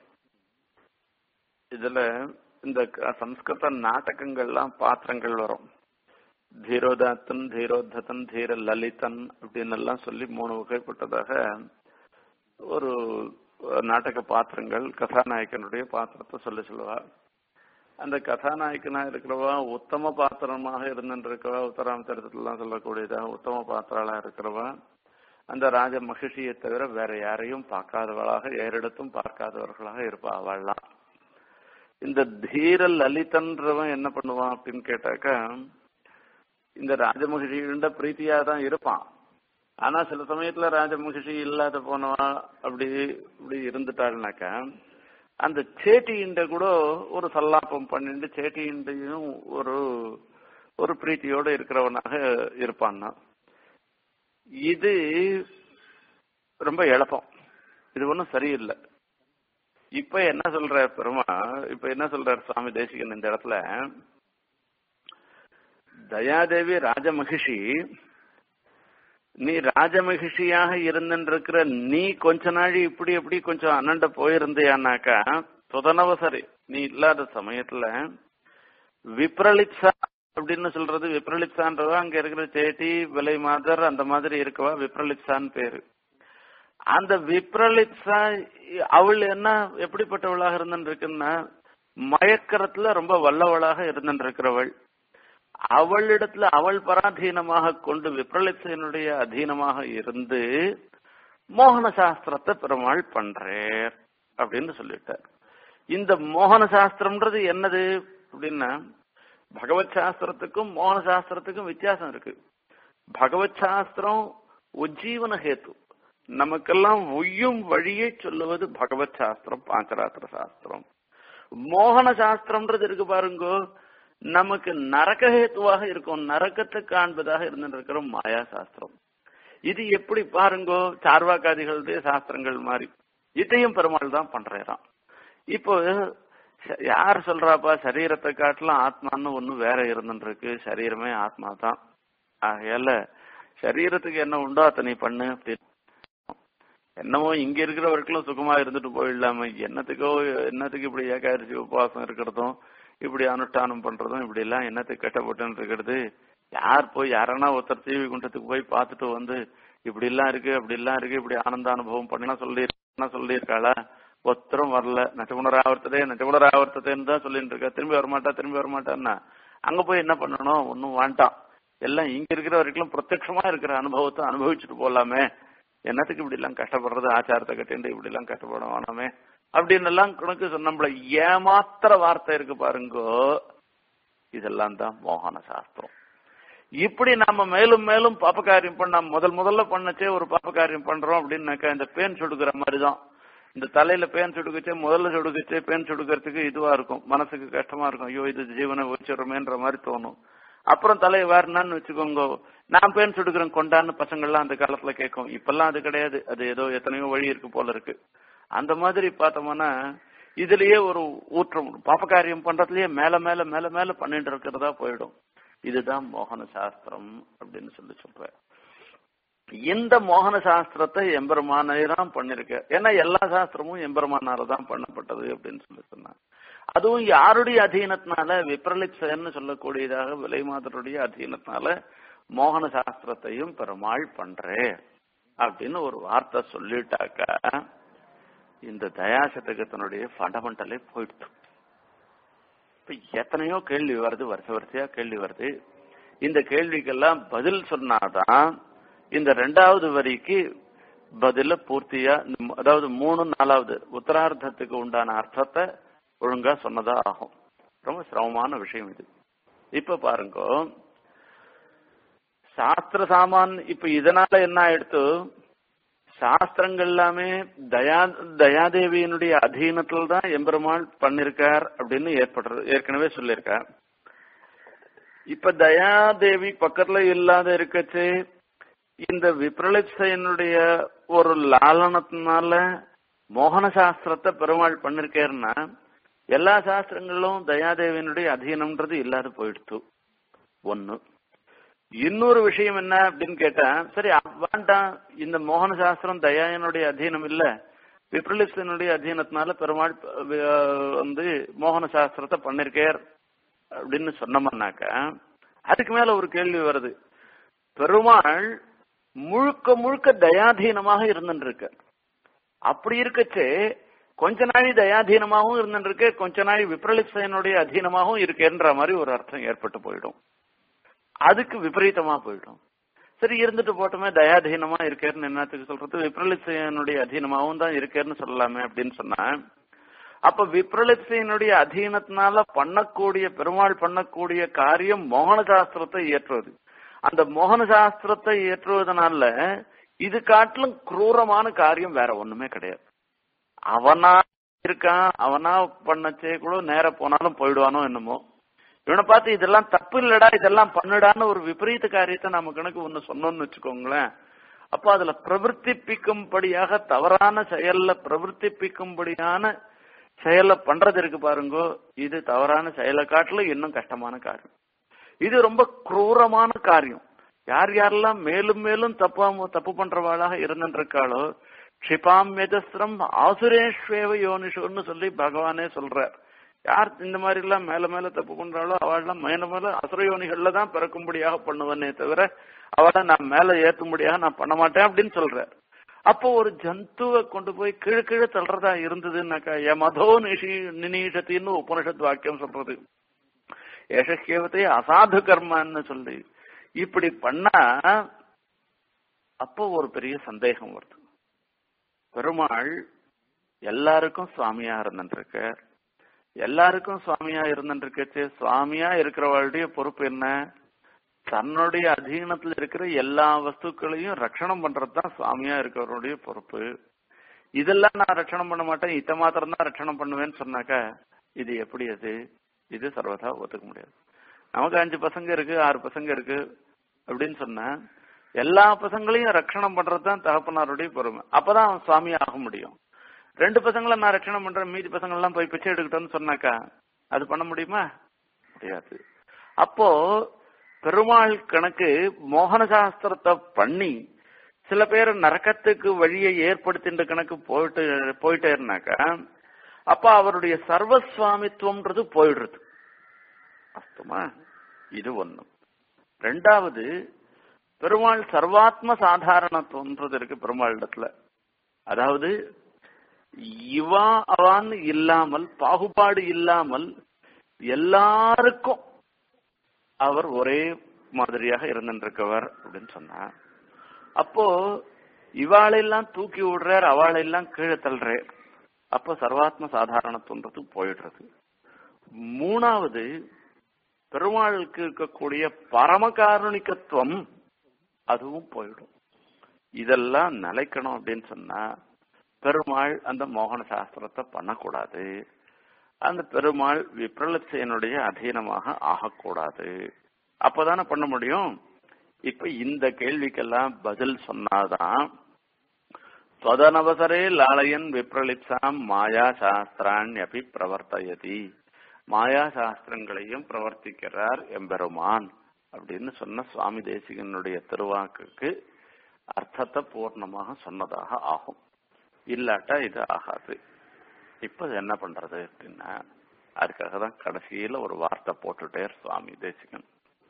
இதுல இந்த சம்ஸ்கிருத நாடகங்கள்லாம் பாத்திரங்கள் வரும் தீரோதாத்தன் தீரோத்தன் தீர லலிதன் அப்படின்னு எல்லாம் சொல்லி மூணு வகைப்பட்டதாக ஒரு நாடக பாத்திரங்கள் கதாநாயகனுடைய பாத்திரத்தை சொல்லி சொல்லுவா அந்த கதாநாயகனா இருக்கிறவா உத்தம பாத்திரமாக இருந்துருக்கவா உத்தராமச்சரித்திலாம் சொல்லக்கூடியதாக உத்தம பாத்திரலா இருக்கிறவா அந்த ராஜ மகிழ்ச்சியை தவிர வேற யாரையும் பார்க்காதவளாக ஏறிடத்தும் பார்க்காதவர்களாக இருப்பா அவள்லாம் இந்த தீர லலிதன்றவன் என்ன பண்ணுவான் அப்படின்னு கேட்டாக்கா இந்த ராஜமகிழ்ச்சிகிட்ட பிரீத்தியா தான் இருப்பான் ஆனா சில சமயத்துல ராஜமகிழ்ச்சி இல்லாத போனவா அப்படி இப்படி இருந்துட்டாள்னாக்கா அந்த சேட்டியிண்ட கூட ஒரு சல்லாப்பம் பண்ணிட்டு சேட்டியிண்டையும் ஒரு ஒரு பிரீத்தியோட இருக்கிறவனாக இருப்பான்னா இது ரொம்ப எளப்பம் இது ஒன்றும் சரியில்லை இப்ப என்ன சொல்ற பெருமா இப்ப என்ன சொல்றார் சுவாமி தேசிகன் இந்த இடத்துல தயாதேவி ராஜமகிஷி நீ ராஜமகிஷியாக இருந்துருக்கிற நீ கொஞ்ச நாள் இப்படி எப்படி கொஞ்சம் அண்ணண்ட போயிருந்தியானாக்கா சுதனவ சரி நீ இல்லாத சமயத்துல விப்ரலிப்சா அப்படின்னு சொல்றது விப்ரலிப்சான்றவா அங்க இருக்கிற சேட்டி விலை மாதர் அந்த மாதிரி இருக்கவா விப்ரலிப்சான்னு பேரு அந்த விப்ரலிப்சா அவள் என்ன எப்படிப்பட்டவளாக இருந்துருக்குன்னா மயக்கரத்துல ரொம்ப வல்லவளாக இருந்துருக்கிறவள் அவளிடத்துல அவள் பராதீனமாக கொண்டு விப்ரலிப்சனுடைய அதீனமாக இருந்து மோகன சாஸ்திரத்தை பெருமாள் பண்றேர் அப்படின்னு சொல்லிட்டார் இந்த மோகன சாஸ்திரம்ன்றது என்னது அப்படின்னா பகவத் சாஸ்திரத்துக்கும் மோகன சாஸ்திரத்துக்கும் வித்தியாசம் இருக்கு பகவத் சாஸ்திரம் உஜ்ஜீவன ஹேத்து நமக்கெல்லாம் ஒய்யும் வழியை சொல்லுவது பகவத் சாஸ்திரம் பாஞ்சராத்திர சாஸ்திரம் மோகன சாஸ்திரம்ன்றது இருக்கு பாருங்கோ நமக்கு நரகஹேத்துவாக இருக்கும் நரக்கத்தை காண்பதாக இருந்திருக்கிற மாயா சாஸ்திரம் இது எப்படி பாருங்கோ சார்வாக்காதிகளுடைய சாஸ்திரங்கள் மாதிரி இதையும் பெருமாள் தான் பண்றாராம் இப்போ யார் சொல்றாப்பா சரீரத்தை காட்டிலும் ஆத்மான்னு ஒண்ணு வேற இருந்துருக்கு சரீரமே ஆத்மா தான் ஆகையால சரீரத்துக்கு என்ன உண்டோ அத்தனை பண்ணு அப்படின்னு என்னமோ இங்க இருக்கிறவர்களும் சுகமா இருந்துட்டு போயிடலாம என்னத்துக்கோ என்னத்துக்கு இப்படி ஏகாதசி உபவாசம் இருக்கிறதும் இப்படி அனுஷ்டானம் பண்றதும் இப்படி எல்லாம் என்னத்துக்கு கட்டப்பட்டுன்னு இருக்கிறது யார் போய் யாரனா ஒருத்தர் தீவி குண்டத்துக்கு போய் பார்த்துட்டு வந்து இப்படி எல்லாம் இருக்கு அப்படி எல்லாம் இருக்கு இப்படி ஆனந்த அனுபவம் பண்ணா சொல்லி சொல்லியிருக்காளா ஒத்தரும் வரல நச்சகுணராவர்த்ததே நச்சகுணராவர்த்ததேன்னு தான் சொல்லிட்டு இருக்கா திரும்பி வரமாட்டா திரும்பி வரமாட்டான்னா அங்க போய் என்ன பண்ணணும் ஒன்னும் வேண்டாம் எல்லாம் இங்க இருக்கிற வரைக்கும் பிரத்யட்சமா இருக்கிற அனுபவத்தை அனுபவிச்சுட்டு போலாமே என்னத்துக்கு இப்படி எல்லாம் கஷ்டப்படுறது ஆச்சாரத்தை கட்டிட்டு இப்படி எல்லாம் கஷ்டப்பட வேணாமே அப்படின்னு எல்லாம் கணக்கு நம்மள ஏமாத்திர வார்த்தை இருக்கு பாருங்கோ இதெல்லாம் தான் மோகன சாஸ்திரம் இப்படி நாம மேலும் மேலும் பாப்பகாரியம் பண்ண முதல் முதல்ல பண்ணச்சே ஒரு பாப்பகாரியம் பண்றோம் அப்படின்னாக்கா இந்த பேன் சுடுக்கிற மாதிரிதான் இந்த தலையில பேன் சுடுக்குச்சே முதல்ல சுடுக்குச்சே பேன் சுடுக்கிறதுக்கு இதுவா இருக்கும் மனசுக்கு கஷ்டமா இருக்கும் ஐயோ இது ஜீவனை வச்சிடுறோமேன்ற மாதிரி தோணும் அப்புறம் தலையை வேறனான்னு வச்சுக்கோங்க நான் பேன் சுடுக்கிறேன் கொண்டான்னு பசங்கள்லாம் அந்த காலத்துல கேட்கும் இப்பெல்லாம் அது கிடையாது அது ஏதோ எத்தனையோ வழி இருக்கு போல இருக்கு அந்த மாதிரி பார்த்தோம்னா இதுலயே ஒரு ஊற்றம் பாப்பகாரியம் பண்றதுலயே மேல மேல மேல மேல பண்ணிட்டு இருக்கிறதா போயிடும் இதுதான் மோகன சாஸ்திரம் அப்படின்னு சொல்லி சொல்ற இந்த மோகன சாஸ்திரத்தை எம்பெருமானே தான் பண்ணிருக்க ஏன்னா எல்லா சாஸ்திரமும் எம்பெருமானால தான் பண்ணப்பட்டது அப்படின்னு சொல்லி சொன்னாங்க அதுவும் யாருடைய அதீனத்தினால விப்ரலிப்சன்னு சொல்லக்கூடியதாக விலை மாதருடைய அதீனத்தினால மோகன சாஸ்திரத்தையும் பெருமாள் பண்றே அப்படின்னு ஒரு வார்த்தை சொல்லிட்டாக்கா இந்த தயாசதகத்தினுடைய ஃபண்டமெண்டலே போயிடுது இப்ப எத்தனையோ கேள்வி வருது வருஷ வரிசையா கேள்வி வருது இந்த கேள்விக்கெல்லாம் பதில் சொன்னாதான் இந்த ரெண்டாவது வரிக்கு பதில பூர்த்தியா அதாவது மூணு நாலாவது உத்தரார்த்தத்துக்கு உண்டான அர்த்தத்தை ஒழுங்கா சொன்னதா ஆகும் ரொம்ப சிரமமான விஷயம் இது இப்ப பாருங்க சாஸ்திர சாமான் இப்ப இதனால என்ன ஆயிடுத்து சாஸ்திரங்கள் எல்லாமே தயா தயாதேவியினுடைய அதீனத்தில் தான் எம்பெருமாள் பண்ணிருக்கார் அப்படின்னு ஏற்படுறது ஏற்கனவே சொல்லியிருக்கார் இப்ப தயாதேவி பக்கத்துல இல்லாத இருக்கச்சு இந்த விப்ரலிப்சையனுடைய ஒரு லாலனத்தினால மோகன சாஸ்திரத்தை பெருமாள் பண்ணிருக்காருன்னா எல்லா சாஸ்திரங்களிலும் தயாதேவியனுடைய அதீனம்ன்றது இல்லாத போயிடுத்து ஒண்ணு இன்னொரு விஷயம் என்ன அப்படின்னு கேட்டா சரி வேண்டாம் இந்த மோகன சாஸ்திரம் தயாயனுடைய அதீனம் இல்ல விப்ரலிப்சனுடைய அதீனத்தினால பெருமாள் வந்து மோகன சாஸ்திரத்தை பண்ணிருக்கார் அப்படின்னு சொன்னோம்னாக்க அதுக்கு மேல ஒரு கேள்வி வருது பெருமாள் முழுக்க முழுக்க தயாதீனமாக இருந்துருக்க அப்படி இருக்கச்சு கொஞ்ச நாளி தயாதீனமாகவும் இருந்துருக்கு கொஞ்ச நாளி விப்ரலிப்சனுடைய அதீனமாகவும் இருக்கேன்ற மாதிரி ஒரு அர்த்தம் ஏற்பட்டு போயிடும் அதுக்கு விபரீதமா போயிடும் சரி இருந்துட்டு போட்டோமே தயாதீனமா இருக்கேன்னு என்னத்துக்கு சொல்றது விப்ரலிப்சனுடைய அதீனமாகவும் தான் இருக்கேன்னு சொல்லலாமே அப்படின்னு சொன்னா அப்ப விப்ரலிப்சனுடைய அதீனத்தினால பண்ணக்கூடிய பெருமாள் பண்ணக்கூடிய காரியம் மோகன சாஸ்திரத்தை இயற்றுவது அந்த மோகன சாஸ்திரத்தை இயற்றுவதனால இது காட்டிலும் குரூரமான காரியம் வேற ஒண்ணுமே கிடையாது அவனா இருக்கான் அவனா பண்ணச்சே கூட நேர போனாலும் போயிடுவானோ என்னமோ இவனை பார்த்து இதெல்லாம் தப்பு இல்லடா இதெல்லாம் பண்ணுடான்னு ஒரு விபரீத காரியத்தை நம்ம கணக்கு ஒண்ணு சொன்னோம்னு வச்சுக்கோங்களேன் அப்ப அதுல பிரவர்த்திப்பிக்கும்படியாக தவறான செயல்ல பிரவர்த்திப்பிக்கும்படியான செயலை பண்றது இருக்கு பாருங்கோ இது தவறான செயலை காட்டிலும் இன்னும் கஷ்டமான காரியம் இது ரொம்ப குரூரமான காரியம் யார் யாரெல்லாம் மேலும் மேலும் தப்பு தப்பு பண்றவாளாக இருந்துருக்காளோ க்ஷிபாம் யஜஸ்ரம் ஆசுரேஸ்வேவ யோனிஷோன்னு சொல்லி பகவானே சொல்றார் யார் இந்த மாதிரி எல்லாம் மேல மேல தப்பு பண்றாளோ அவள்லாம் மேல மேல அசுரயோனிகள்ல தான் பிறக்கும்படியாக பண்ணுவனே தவிர அவளை நான் மேல ஏத்தும்படியாக நான் பண்ண மாட்டேன் அப்படின்னு சொல்றார் அப்போ ஒரு ஜந்துவை கொண்டு போய் கீழே கீழே தள்ளுறதா இருந்ததுன்னாக்கா யமதோ நிஷி நினீஷத்தின்னு உபனிஷத் வாக்கியம் சொல்றது ஏஷக்கேவத்தை அசாது கர்மான்னு சொல்லி இப்படி பண்ணா அப்போ ஒரு பெரிய சந்தேகம் வருது பெருமாள் எல்லாருக்கும் சுவாமியா இருந்துருக்கு எல்லாருக்கும் சுவாமியா இருந்துருக்கச்சு சுவாமியா இருக்கிறவளுடைய பொறுப்பு என்ன தன்னுடைய அதீனத்துல இருக்கிற எல்லா வஸ்துக்களையும் ரட்சணம் பண்றதுதான் சுவாமியா இருக்கிறவருடைய பொறுப்பு இதெல்லாம் நான் ரட்சணம் பண்ண மாட்டேன் இத மாத்திரம் தான் ரட்சணம் பண்ணுவேன்னு சொன்னாக்கா இது எப்படி அது இது சர்வதா ஒத்துக்க முடியாது நமக்கு அஞ்சு பசங்க இருக்கு ஆறு பசங்க இருக்கு அப்படின்னு சொன்னா எல்லா பசங்களையும் ரட்சணம் பண்றதுதான் தகப்பனாருடைய பொறுமை அப்பதான் அவன் சுவாமி ஆக முடியும் ரெண்டு பசங்களை நான் ரட்சணம் பண்றேன் மீதி பசங்க எல்லாம் போய் பிச்சை எடுக்கட்டும்னு சொன்னாக்கா அது பண்ண முடியுமா முடியாது அப்போ பெருமாள் கணக்கு மோகன சாஸ்திரத்தை பண்ணி சில பேர் நரக்கத்துக்கு வழியை ஏற்படுத்தின்ற கணக்கு போயிட்டு போயிட்டே இருந்தாக்கா அப்ப அவருடைய சர்வசுவாமித்துவம்ன்றது போயிடுறது அஸ்துமா இது ஒண்ணு ரெண்டாவது பெருமாள் சர்வாத்ம சாதாரணத்துவம்ன்றது இருக்கு பெருமாள் இடத்துல அதாவது இவா அவான்னு இல்லாமல் பாகுபாடு இல்லாமல் எல்லாருக்கும் அவர் ஒரே மாதிரியாக இருந்திருக்கவர் அப்படின்னு சொன்னார் அப்போ இவாளெல்லாம் தூக்கி விடுறார் அவளெல்லாம் கீழே தள்ளுறார் அப்போ சர்வாத்ம சாதாரணத்துவன்றது போயிடுறது மூணாவது பெருமாளுக்கு இருக்கக்கூடிய பரமகாருணிகத்துவம் அதுவும் போயிடும் இதெல்லாம் நிலைக்கணும் அப்படின்னு சொன்னா பெருமாள் அந்த மோகன சாஸ்திரத்தை பண்ணக்கூடாது அந்த பெருமாள் விப்ரலட்சயனுடைய அதீனமாக ஆகக்கூடாது அப்பதானே பண்ண முடியும் இப்ப இந்த கேள்விக்கெல்லாம் பதில் சொன்னாதான் ஸ்வதனவசரே லாலயன் விப்ரலிப்சாம் மாயா சாஸ்திரான் அப்படி பிரவர்த்தயதி மாயா சாஸ்திரங்களையும் பிரவர்த்திக்கிறார் எம்பெருமான் அப்படின்னு சொன்ன சுவாமி தேசிகனுடைய திருவாக்குக்கு அர்த்தத்தை பூர்ணமாக சொன்னதாக ஆகும் இல்லாட்டா இது ஆகாது இப்ப என்ன பண்றது அப்படின்னா அதுக்காக தான் கடைசியில ஒரு வார்த்தை போட்டுட்டே சுவாமி தேசிகன்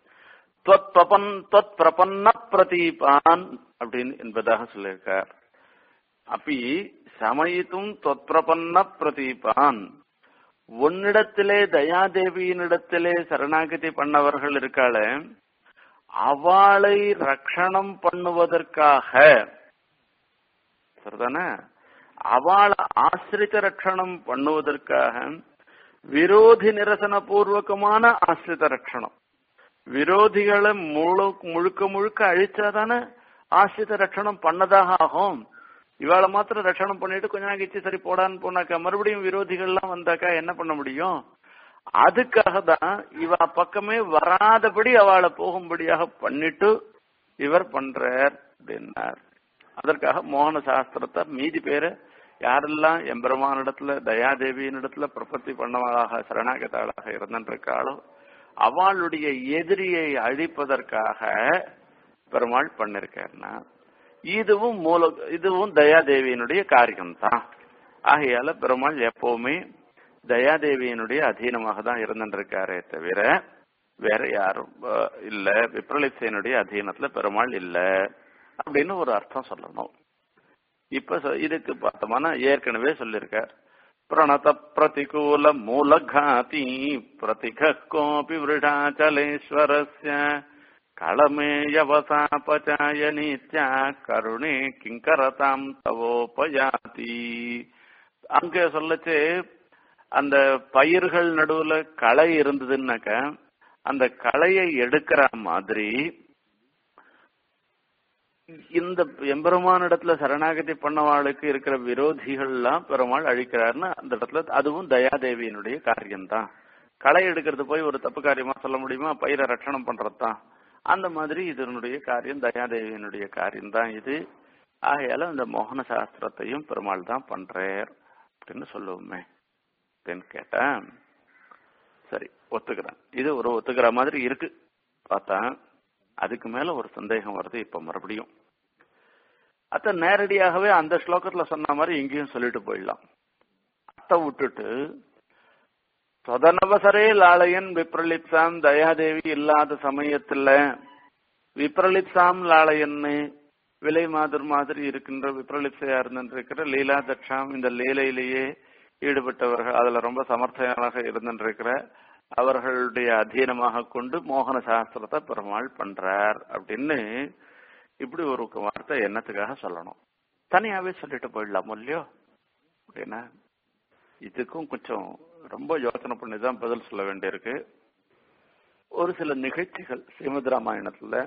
பிரபன்ன பிரதீபான் அப்படின்னு என்பதாக சொல்லியிருக்கார் அப்படி சமயித்தும் தொத்பிரபன்ன பிரதீபான் உன்னிடத்திலே தயாதேவியினிடத்திலே சரணாகதி பண்ணவர்கள் இருக்காள அவளை ரட்சணம் பண்ணுவதற்காக சரிதானே அவளை ஆசிரித்த ரட்சணம் பண்ணுவதற்காக விரோதி நிரசன பூர்வகமான ஆசிரித ரட்சணம் விரோதிகளை முழு முழுக்க முழுக்க அழிச்சாதானே ஆசிரித ரட்சணம் பண்ணதாக ஆகும் இவாளை மாத்திரம் ரட்சணம் பண்ணிட்டு கொஞ்ச நாள் கழிச்சு சரி போடான்னு போனாக்கா மறுபடியும் விரோதிகள்லாம் வந்தாக்கா என்ன பண்ண முடியும் அதுக்காக தான் இவ பக்கமே வராதபடி அவளை போகும்படியாக பண்ணிட்டு இவர் பண்றார் அப்படின்னார் அதற்காக மோகன சாஸ்திரத்தை மீதி பேரை யாரெல்லாம் எம்பெருமானிடத்துல தயாதேவியினிடத்துல பிரபத்தி பண்ணவளாக சரணாகதாளாக இருந்திருக்காளோ அவளுடைய எதிரியை அழிப்பதற்காக பெருமாள் பண்ணிருக்காருன்னா இதுவும் மூல இதுவும் தயாதேவியினுடைய காரியம்தான் ஆகையால பெருமாள் எப்பவுமே தயாதேவியினுடைய அதீனமாக தான் இருந்திருக்காரே தவிர வேற யாரும் அஹ், இல்ல விப்ரலிப்சேனுடைய அதீனத்துல பெருமாள் இல்ல அப்படின்னு ஒரு அர்த்தம் சொல்லணும் இப்ப சொ- இதுக்கு பார்த்தோம்னா ஏற்கனவே சொல்லியிருக்கார் பிரணத பிரதிகூல மூலகாதி பிரதிக கோபி விருடாச்சலேஸ்வரஸ்ய களமேயவசாபச்சாய நித்யா கருணே கிங்கரதாம் தவோபயாதி அங்க சொல்லச்சு அந்த பயிர்கள் நடுவுல களை இருந்ததுன்னாக்க அந்த களையை எடுக்கிற மாதிரி இந்த எம்பெருமான் இடத்துல சரணாகதி பண்ணவாளுக்கு இருக்கிற விரோதிகள்லாம் பெருமாள் அழிக்கிறாருன்னு அந்த இடத்துல அதுவும் தயாதேவியினுடைய காரியம்தான் களை எடுக்கிறது போய் ஒரு தப்பு காரியமா சொல்ல முடியுமா பயிரை ரட்சணம் பண்றதுதான் அந்த மாதிரி இதனுடைய காரியம் தயாதேவியினுடைய காரியம்தான் இது ஆகையால இந்த மோகன சாஸ்திரத்தையும் பெருமாள் தான் பண்றார் அப்படின்னு சொல்லுவோமே அப்படின்னு கேட்டேன் சரி ஒத்துக்கிறேன் இது ஒரு ஒத்துக்கிற மாதிரி இருக்கு பார்த்தா அதுக்கு மேல ஒரு சந்தேகம் வருது இப்ப மறுபடியும் அத்த நேரடியாகவே அந்த ஸ்லோகத்துல சொன்ன மாதிரி இங்கேயும் சொல்லிட்டு போயிடலாம் அத்தை விட்டுட்டு தொதனவசரே லாளையன் விப்ரலிப்சாம் தயாதேவி இல்லாத சமயத்துல விப்ரலிப்சாம் லாளையன்னு விலை மாதிரி மாதிரி இருக்கின்ற விப்ரலிப்சையா இருந்திருக்கிற லீலா தட்சாம் இந்த லீலையிலேயே ஈடுபட்டவர்கள் அதுல ரொம்ப சமர்த்தனாக இருந்திருக்கிற அவர்களுடைய அதீனமாக கொண்டு மோகன சாஸ்திரத்தை பெருமாள் பண்றார் அப்படின்னு இப்படி ஒரு வார்த்தை என்னத்துக்காக சொல்லணும் தனியாவே சொல்லிட்டு போயிடலாம் இல்லையோ அப்படின்னா இதுக்கும் கொஞ்சம் ரொம்ப யோசனை பண்ணி தான் பதில் சொல்ல வேண்டியிருக்கு ஒரு சில நிகழ்ச்சிகள் ஸ்ரீமத் ராமாயணத்துல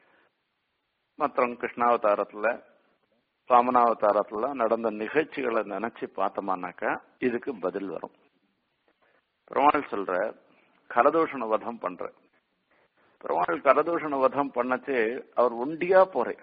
மற்றும் கிருஷ்ணாவதாரத்துல ராமனாவதாரத்துல நடந்த நிகழ்ச்சிகளை நினைச்சு பார்த்தோமானாக்கா இதுக்கு பதில் வரும் பெருமாள் சொல்ற கரதூஷண வதம் பண்ற பெருமாள் கரதூஷண வதம் பண்ணச்சு அவர் ஒண்டியா போறே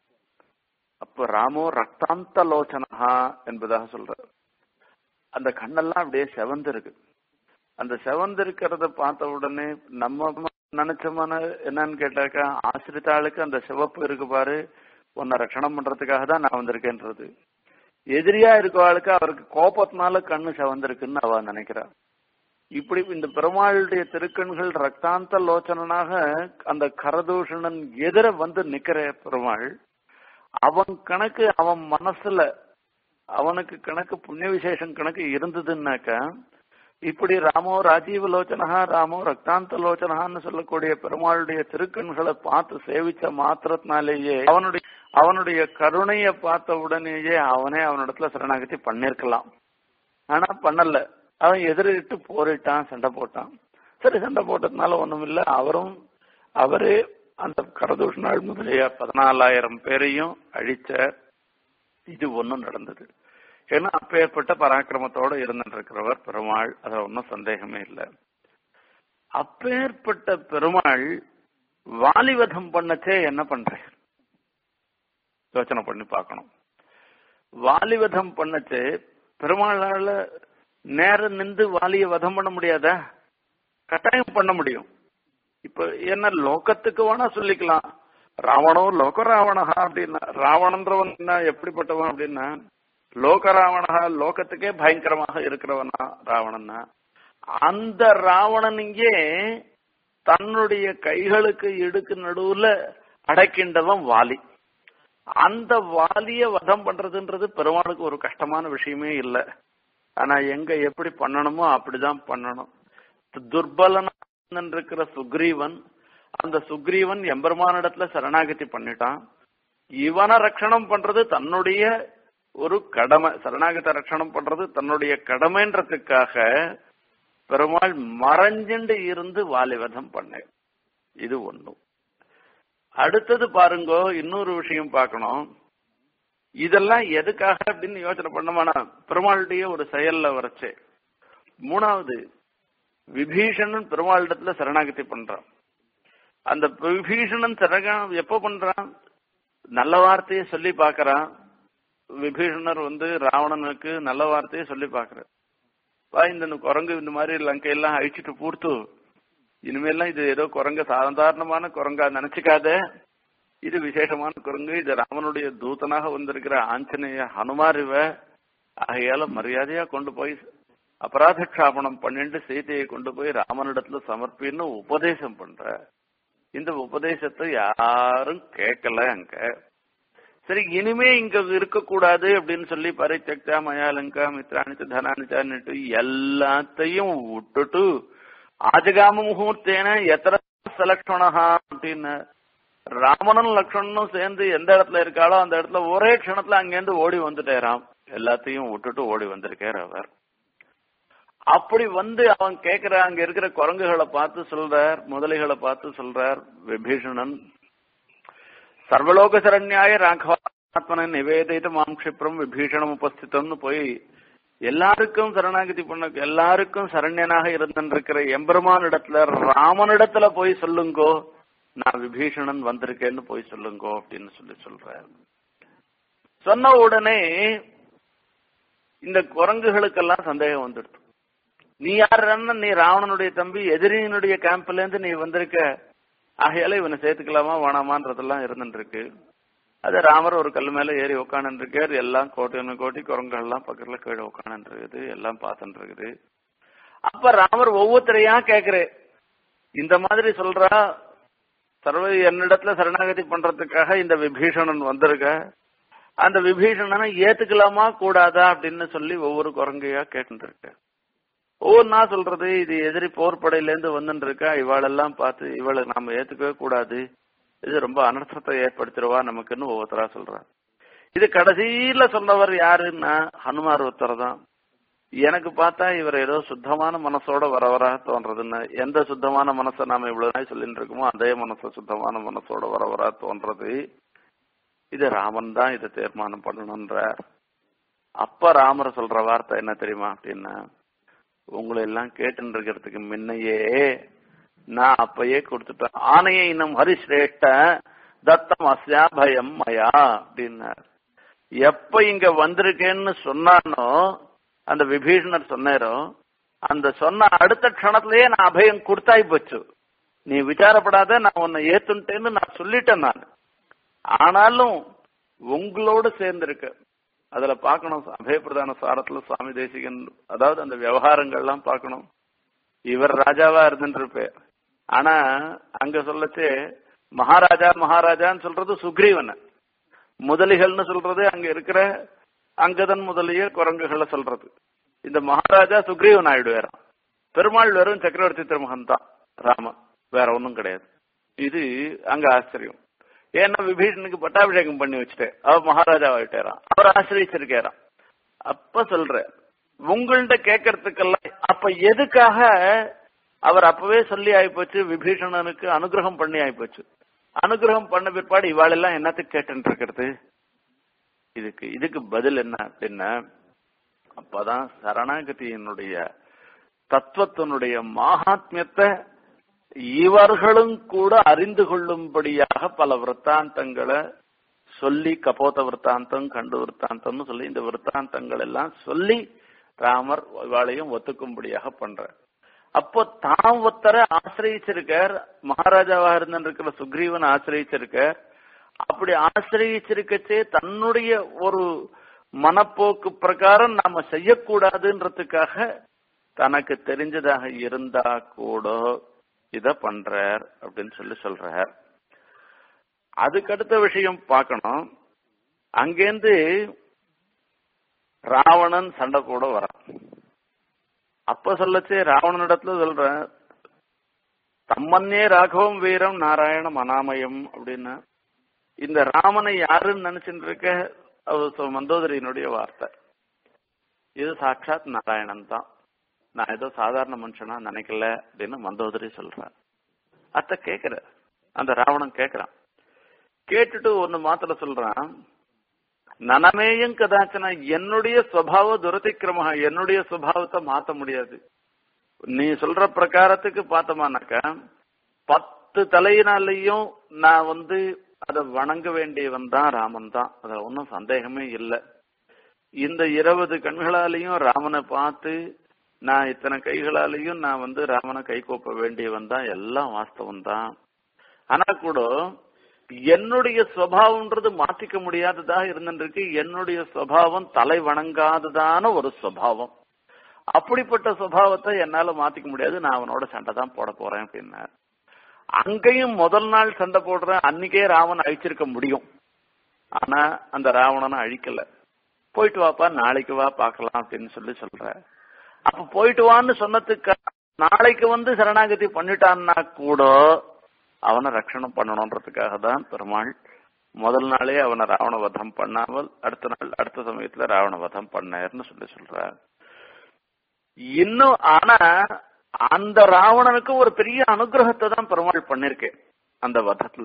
அப்ப ராமோ ரக்தாந்த லோச்சனஹா என்பதாக சொல்ற அந்த கண்ணெல்லாம் அப்படியே செவந்து இருக்கு அந்த செவந்து இருக்கிறத பார்த்த உடனே நம்ம நினைச்சமான என்னன்னு கேட்டாக்கா ஆசிரித்தாளுக்கு அந்த சிவப்பு இருக்கு பாரு உன்னை ரட்சணம் பண்றதுக்காக தான் நான் வந்திருக்கேன்றது எதிரியா இருக்கவாளுக்கு அவருக்கு கோபத்தினால கண்ணு செவந்திருக்குன்னு அவ நினைக்கிறா இப்படி இந்த பெருமாளுடைய திருக்கண்கள் ரக்தாந்த லோச்சனனாக அந்த கரதூஷணன் எதிர வந்து நிக்கிற பெருமாள் அவன் கணக்கு அவன் மனசுல அவனுக்கு கணக்கு புண்ணிய விசேஷம் கணக்கு இருந்ததுன்னாக்கா இப்படி ராமோ ராஜீவ லோச்சனஹா ராமோ ரக்தாந்த லோச்சனஹான்னு சொல்லக்கூடிய பெருமாளுடைய திருக்கண்களை பார்த்து சேவிச்ச மாத்திரத்தினாலேயே அவனுடைய அவனுடைய கருணைய பார்த்த உடனேயே அவனே அவனிடத்துல சரணாகதி பண்ணிருக்கலாம் ஆனா பண்ணல அவன் எதிரிட்டு போரிட்டான் சண்டை போட்டான் சரி சண்டை போட்டதுனால ஒண்ணும் இல்ல அவரும் அவரே அந்த கரதூஷ் நாள் முதலிய பதினாலாயிரம் பேரையும் அழிச்ச இது ஒண்ணும் நடந்தது ஏன்னா அப்பேற்பட்ட பராக்கிரமத்தோட இருந்துருக்கிறவர் பெருமாள் அதுல ஒன்றும் சந்தேகமே இல்லை அப்பேற்பட்ட பெருமாள் வாலிவதம் பண்ணச்சே என்ன பண்றேன் யோசனை பண்ணி பார்க்கணும் வாலிவதம் பண்ணச்சே பெருமாளால நேரம் நின்று வாலிய வதம் பண்ண முடியாதா கட்டாயம் பண்ண முடியும் இப்ப என்ன லோகத்துக்கு வேணா சொல்லிக்கலாம் ராவணோ லோக ராவணஹா அப்படின்னா ராவணன்றவன் என்ன எப்படிப்பட்டவன் அப்படின்னா லோக ராவணஹா லோகத்துக்கே பயங்கரமாக இருக்கிறவனா ராவணன்னா அந்த ராவணன் இங்கே தன்னுடைய கைகளுக்கு இடுக்கு நடுவுல அடைக்கின்றவன் வாலி அந்த வாலிய வதம் பண்றதுன்றது பெருமாளுக்கு ஒரு கஷ்டமான விஷயமே இல்லை ஆனா எங்க எப்படி பண்ணணுமோ அப்படிதான் பண்ணணும் துர்பலன் இருக்கிற சுக்ரீவன் அந்த சுக்ரீவன் எம்பெருமானிடத்துல சரணாகதி பண்ணிட்டான் இவனை ரட்சணம் பண்றது தன்னுடைய ஒரு கடமை சரணாகத ரட்சணம் பண்றது தன்னுடைய கடமைன்றதுக்காக பெருமாள் மறைஞ்சுண்டு இருந்து வாலிவதம் பண்ண இது ஒண்ணும் அடுத்தது பாருங்கோ இன்னொரு விஷயம் பார்க்கணும் இதெல்லாம் எதுக்காக அப்படின்னு யோசனை பண்ணமானா பெருமாளுடைய ஒரு செயல்ல வரச்சு மூணாவது விபீஷணன் பெருமாளிடத்துல சரணாகதி பண்றான் அந்த விபீஷணன் சரணா எப்ப பண்றான் நல்ல வார்த்தையை சொல்லி பாக்குறான் விபீஷணர் வந்து ராவணனுக்கு நல்ல வார்த்தையை சொல்லி பாக்குறாரு வா இந்த குரங்கு இந்த மாதிரி லங்கையெல்லாம் அழிச்சிட்டு பூர்த்து இனிமேல்லாம் இது ஏதோ குரங்க சாதாரணமான குரங்கா நினைச்சுக்காத இது விசேஷமான குரங்கு இது ராமனுடைய தூதனாக வந்திருக்கிற ஆஞ்சநேய ஹனுமார் இவ ஆகையால மரியாதையா கொண்டு போய் அபராத க்ஷாபனம் பண்ணிட்டு சீதையை கொண்டு போய் ராமனிடத்துல சமர்ப்பின்னு உபதேசம் பண்ற இந்த உபதேசத்தை யாரும் கேட்கல அங்க சரி இனிமே இங்க இருக்கக்கூடாது அப்படின்னு சொல்லி பரித்தக்தா மயாலங்கா மித்ராணிச்சு தனானிச்சான்னுட்டு எல்லாத்தையும் விட்டுட்டு ஆஜகாம முகூர்த்தேன எத்தனை சலக்ஷணா அப்படின்னு ராமனும் லக்ஷ்மணனும் சேர்ந்து எந்த இடத்துல இருக்காளோ அந்த இடத்துல ஒரே க்ஷணத்துல அங்கேருந்து ஓடி வந்துட்டேராம் எல்லாத்தையும் விட்டுட்டு ஓடி வந்திருக்கார் அவர் அப்படி வந்து அவன் கேக்குற அங்க இருக்கிற குரங்குகளை பார்த்து சொல்றார் முதலைகளை பார்த்து சொல்றார் விபீஷணன் சர்வலோக சரண்யாய ராഘவாத்மனை நிவேதித்து மாம் க்ஷிப்ரம் விபீஷணம் உபஸ்திதம்னு போய் எல்லாருக்கும் சரணாகதி பண்ண எல்லாருக்கும் சரண்யனாக இருந்திருக்கிற எம்பெருமான் இடத்துல ராமனிடத்துல போய் சொல்லுங்கோ நான் விபீஷணன் வந்திருக்கேன்னு போய் சொல்லுங்கோ அப்படின்னு சொல்லி சொல்றார் சொன்ன உடனே இந்த குரங்குகளுக்கெல்லாம் சந்தேகம் வந்துடுது நீ யாருன்னா நீ ராவணனுடைய தம்பி எதிரியினுடைய கேம்ப்ல இருந்து நீ வந்திருக்க ஆகையால இவனை சேர்த்துக்கலாமா வேணாமான்றதெல்லாம் இருந்துட்டு இருக்கு அது ராமர் ஒரு கல் மேல ஏறி உட்காந்து இருக்காரு எல்லாம் கோட்டைன்னு கோட்டி குரங்குகள் எல்லாம் பக்கத்துல கீழே உட்காந்து இருக்குது எல்லாம் பார்த்துட்டு இருக்குது அப்ப ராமர் ஒவ்வொருத்தரையா கேக்குறே இந்த மாதிரி சொல்றா சர்வ என்னிடத்துல சரணாகதி பண்றதுக்காக இந்த விபீஷணன் வந்திருக்க அந்த விபீஷணனை ஏத்துக்கலாமா கூடாதா அப்படின்னு சொல்லி ஒவ்வொரு குரங்கையா கேட்டு இருக்க ஒவ்வொன்னா சொல்றது இது எதிரி போர்ப்படையில இருந்து வந்துட்டு இருக்கா இவாளெல்லாம் பார்த்து இவளை நாம ஏத்துக்கவே கூடாது இது ரொம்ப அனர்த்தத்தை ஏற்படுத்திடுவா நமக்குன்னு ஒவ்வொருத்தரா சொல்றா இது கடைசியில சொன்னவர் யாருன்னா ஹனுமார் ஒருத்தர் தான் எனக்கு பார்த்தா இவர் ஏதோ சுத்தமான மனசோட வரவரா தோன்றதுன்னு எந்த சுத்தமான மனசை நாம இவ்வளவு நாள் சொல்லிட்டு இருக்கோமோ அதே மனசு சுத்தமான மனசோட வரவரா தோன்றது இது ராமன் தான் இதை தீர்மானம் பண்ணணும்ன்றார் அப்ப ராமர் சொல்ற வார்த்தை என்ன தெரியுமா அப்படின்னா உங்களை எல்லாம் கேட்டு இருக்கிறதுக்கு முன்னையே நான் அப்பயே கொடுத்துட்டேன் ஆணையை இன்னும் ஹரிசிரேஷ்ட தத்தம் அஸ்யா பயம் மயா அப்படின்னார் எப்ப இங்க வந்திருக்கேன்னு சொன்னானோ அந்த விபீஷணர் சொன்னாரோ அந்த சொன்ன அடுத்த க்ஷணத்திலேயே நான் அபயம் கொடுத்தாய் போச்சு நீ விசாரப்படாத நான் உன்னை ஏத்துட்டேன்னு நான் சொல்லிட்டேன் நான் ஆனாலும் உங்களோடு சேர்ந்திருக்க அதுல பார்க்கணும் அபயப்பிரதான சாரத்துல சுவாமி தேசிகன் அதாவது அந்த விவகாரங்கள்லாம் பார்க்கணும் இவர் ராஜாவா இருந்துருப்பார் ஆனா அங்க சொல்லச்சு மகாராஜா மகாராஜான்னு சொல்றது சுக்ரீவன் முதலிகள்னு சொல்றது அங்க இருக்கிற அங்கதன் முதலிய குரங்குகளை சொல்றது இந்த மகாராஜா சுக்ரீவன் ஆயிடுவாராம் பெருமாள் வெறும் சக்கரவர்த்தி திருமகன் தான் ராம வேற ஒன்றும் கிடையாது இது அங்க ஆச்சரியம் ஏன்னா விபீஷனுக்கு பட்டாபிஷேகம் பண்ணி வச்சுட்டேன் அவர் மகாராஜா ஆயிட்டாராம் அவர் ஆசிரியச்சிருக்காராம் அப்ப சொல்ற உங்கள்கிட்ட கேட்கறதுக்கெல்லாம் அப்ப எதுக்காக அவர் அப்பவே சொல்லி ஆயிப்போச்சு விபீஷணனுக்கு அனுகிரகம் பண்ணி ஆயிப்போச்சு அனுகிரகம் பண்ண பிற்பாடு இவாளெல்லாம் என்னத்துக்கு கேட்டு இருக்கிறது இதுக்கு இதுக்கு பதில் என்ன அப்படின்னா அப்பதான் சரணாகதியினுடைய தத்துவத்தினுடைய மகாத்மியத்தை இவர்களும் கூட அறிந்து கொள்ளும்படியாக பல விற்த்தாந்தங்களை சொல்லி கபோத விற்த்தாந்தம் கண்டு விற்த்தாந்தம்னு சொல்லி இந்த விற்த்தாந்தங்கள் எல்லாம் சொல்லி ராமர் இவாளையும் ஒத்துக்கும்படியாக பண்ற அப்போ தாம் ஒத்தர ஆசிரியிச்சிருக்கார் மகாராஜாவா இருந்திருக்கிற சுக்ரீவன் ஆசிரியிச்சிருக்கார் அப்படி ஆசிரியிச்சிருக்கச்சே தன்னுடைய ஒரு மனப்போக்கு பிரகாரம் நாம செய்யக்கூடாதுன்றதுக்காக தனக்கு தெரிஞ்சதாக இருந்தா கூட இத பண்றார் அப்படின்னு சொல்லி சொல்றார் அதுக்கு அடுத்த விஷயம் பார்க்கணும் அங்கேருந்து ராவணன் சண்டை கூட வரான் அப்ப சொல்லச்சே ராவணனிடத்துல சொல்ற தம்மன்னே ராഘவம் வீரம் நாராயணம் அனாமயம் அப்படின்னா இந்த ராமனை யாருன்னு நினைச்சுட்டு இருக்க அவர் மந்தோதரியினுடைய வார்த்தை இது சாட்சாத் நாராயணன் தான் நான் ஏதோ சாதாரண மனுஷனா நினைக்கல அப்படின்னு மந்தோதரி சொல்றேன் அத்த கேக்குற அந்த ராவணன் கேக்குறான் கேட்டுட்டு ஒண்ணு மாத்திர சொல்றான் நனமேயும் கதாச்சன என்னுடைய சுவாவ துரதிக்கிரம என்னுடைய சுபாவத்தை மாத்த முடியாது நீ சொல்ற பிரகாரத்துக்கு பார்த்தோமானாக்க பத்து தலையினாலையும் நான் வந்து அதை வணங்க வேண்டியவன் தான் ராமன் தான் அதுல ஒன்றும் சந்தேகமே இல்லை இந்த இருபது கண்களாலையும் ராமனை பார்த்து நான் இத்தனை கைகளாலையும் நான் வந்து ராமனை கை கோப்ப வேண்டியவன் தான் எல்லாம் வாஸ்தவம் தான் ஆனா கூட என்னுடைய சுவாவம்ன்றது மாத்திக்க முடியாததாக இருந்துருக்கு என்னுடைய சுவாவம் தலை வணங்காததான ஒரு சுவாவம் அப்படிப்பட்ட சுவாவத்தை என்னால மாத்திக்க முடியாது நான் அவனோட சண்டை தான் போட போறேன் அப்படின்னார் அங்கேயும் முதல் நாள் சண்டை போடுறேன் அன்னைக்கே ராவன் அழிச்சிருக்க முடியும் ஆனா அந்த ராவணனை அழிக்கல போயிட்டு வாப்பா நாளைக்கு வா பார்க்கலாம் அப்படின்னு சொல்லி சொல்ற அப்ப போயிட்டு வான்னு சொன்னதுக்கு நாளைக்கு வந்து சரணாகதி பண்ணிட்டான்னா கூட அவனை ரட்சணம் பண்ணணுன்றதுக்காக தான் பெருமாள் முதல் நாளே அவனை ராவண வதம் பண்ணாமல் அடுத்த நாள் அடுத்த சமயத்துல ராவண வதம் பண்ணார்னு சொல்லி சொல்ற இன்னும் ஆனா அந்த ராவணனுக்கு ஒரு பெரிய அனுகிரகத்தை தான் பெருமாள் பண்ணிருக்கேன் அந்த வதத்துல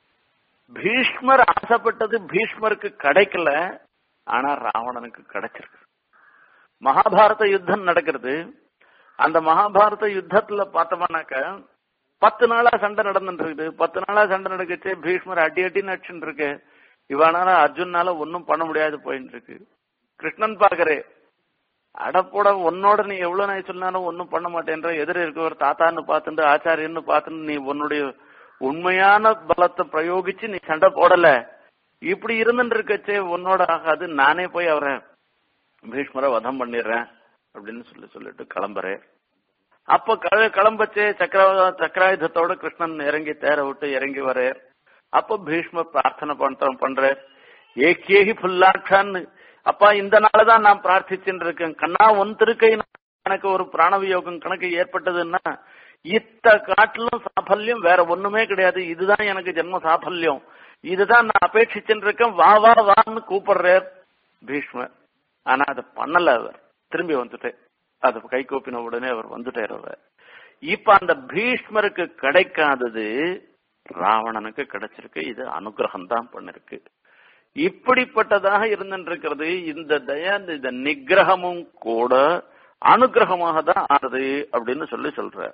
பீஷ்மர் ஆசைப்பட்டது பீஷ்மருக்கு கிடைக்கல ஆனா ராவணனுக்கு கிடைச்சிருக்கு மகாபாரத யுத்தம் நடக்கிறது அந்த மகாபாரத யுத்தத்துல பார்த்தோம்னாக்க பத்து நாளா சண்டை நடந்துட்டு இருக்குது பத்து நாளா சண்டை நடக்குச்சு பீஷ்மர் அடி அடி நடிச்சுட்டு இருக்கு இவனால அர்ஜுனால ஒன்னும் பண்ண முடியாது போயிட்டு இருக்கு கிருஷ்ணன் பாக்குறே அடப்போட உன்னோட நீ எவ்வளவு நாய் சொன்னாலும் ஒன்னும் பண்ண மாட்டேன்ற எதிர இருக்கவர் தாத்தான்னு பார்த்துட்டு ஆச்சாரியன்னு பார்த்துட்டு நீ உன்னுடைய உண்மையான பலத்தை பிரயோகிச்சு நீ சண்டை போடல இப்படி இருந்துட்டு இருக்கச்சே உன்னோட ஆகாது நானே போய் அவரை பீஷ்மரை வதம் பண்ணிடுறேன் அப்படின்னு சொல்லி சொல்லிட்டு கிளம்புறேன் அப்ப கிளம்பச்சே சக்கர சக்கராயுதத்தோட கிருஷ்ணன் இறங்கி தேர விட்டு இறங்கி வரே அப்ப பீஷ்ம பிரார்த்தனை பண்ற பண்ற ஏகேகி புல்லாட்சான்னு அப்பா இந்த நாளதான் நான் பிரார்த்திச்சுட்டு இருக்கேன் கண்ணா உன் திருக்கை எனக்கு ஒரு பிராணவியோகம் கணக்கு ஏற்பட்டதுன்னா இத்த காட்டிலும் சாஃபல்யம் வேற ஒண்ணுமே கிடையாது இதுதான் எனக்கு ஜென்ம சாஃபல்யம் இதுதான் நான் அபேட்சிச்சுட்டு இருக்கேன் வா வா வான்னு கூப்பிடுறார் பீஷ்மர் ஆனா அதை பண்ணல அவர் திரும்பி வந்துட்டேன் அது கை கூப்பின உடனே அவர் வந்துட்டார் அவர் இப்ப அந்த பீஷ்மருக்கு கிடைக்காதது ராவணனுக்கு கிடைச்சிருக்கு இது அனுகிரகம் தான் பண்ணிருக்கு இப்படிப்பட்டதாக இருந்துருக்கிறது இந்த தயா இந்த நிகிரகமும் கூட அனுகிரகமாக தான் ஆறுது அப்படின்னு சொல்லி சொல்ற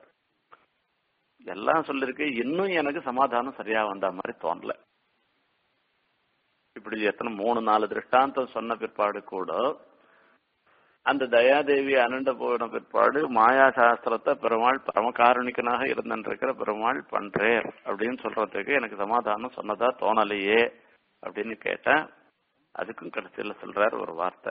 எல்லாம் சொல்லிருக்கு இன்னும் எனக்கு சமாதானம் சரியா வந்த மாதிரி தோணல இப்படி எத்தனை மூணு நாலு திருஷ்டாந்தம் சொன்ன பிற்பாடு கூட அந்த தயாதேவி அனண்ட போன பிற்பாடு மாயா சாஸ்திரத்தை பெருமாள் பரமகாருணிக்கனாக இருந்திருக்கிற பெருமாள் பண்றேர் அப்படின்னு சொல்றதுக்கு எனக்கு சமாதானம் சொன்னதா தோணலையே அப்படின்னு கேட்டேன் அதுக்கும் கடைசியில சொல்றார் ஒரு வார்த்தை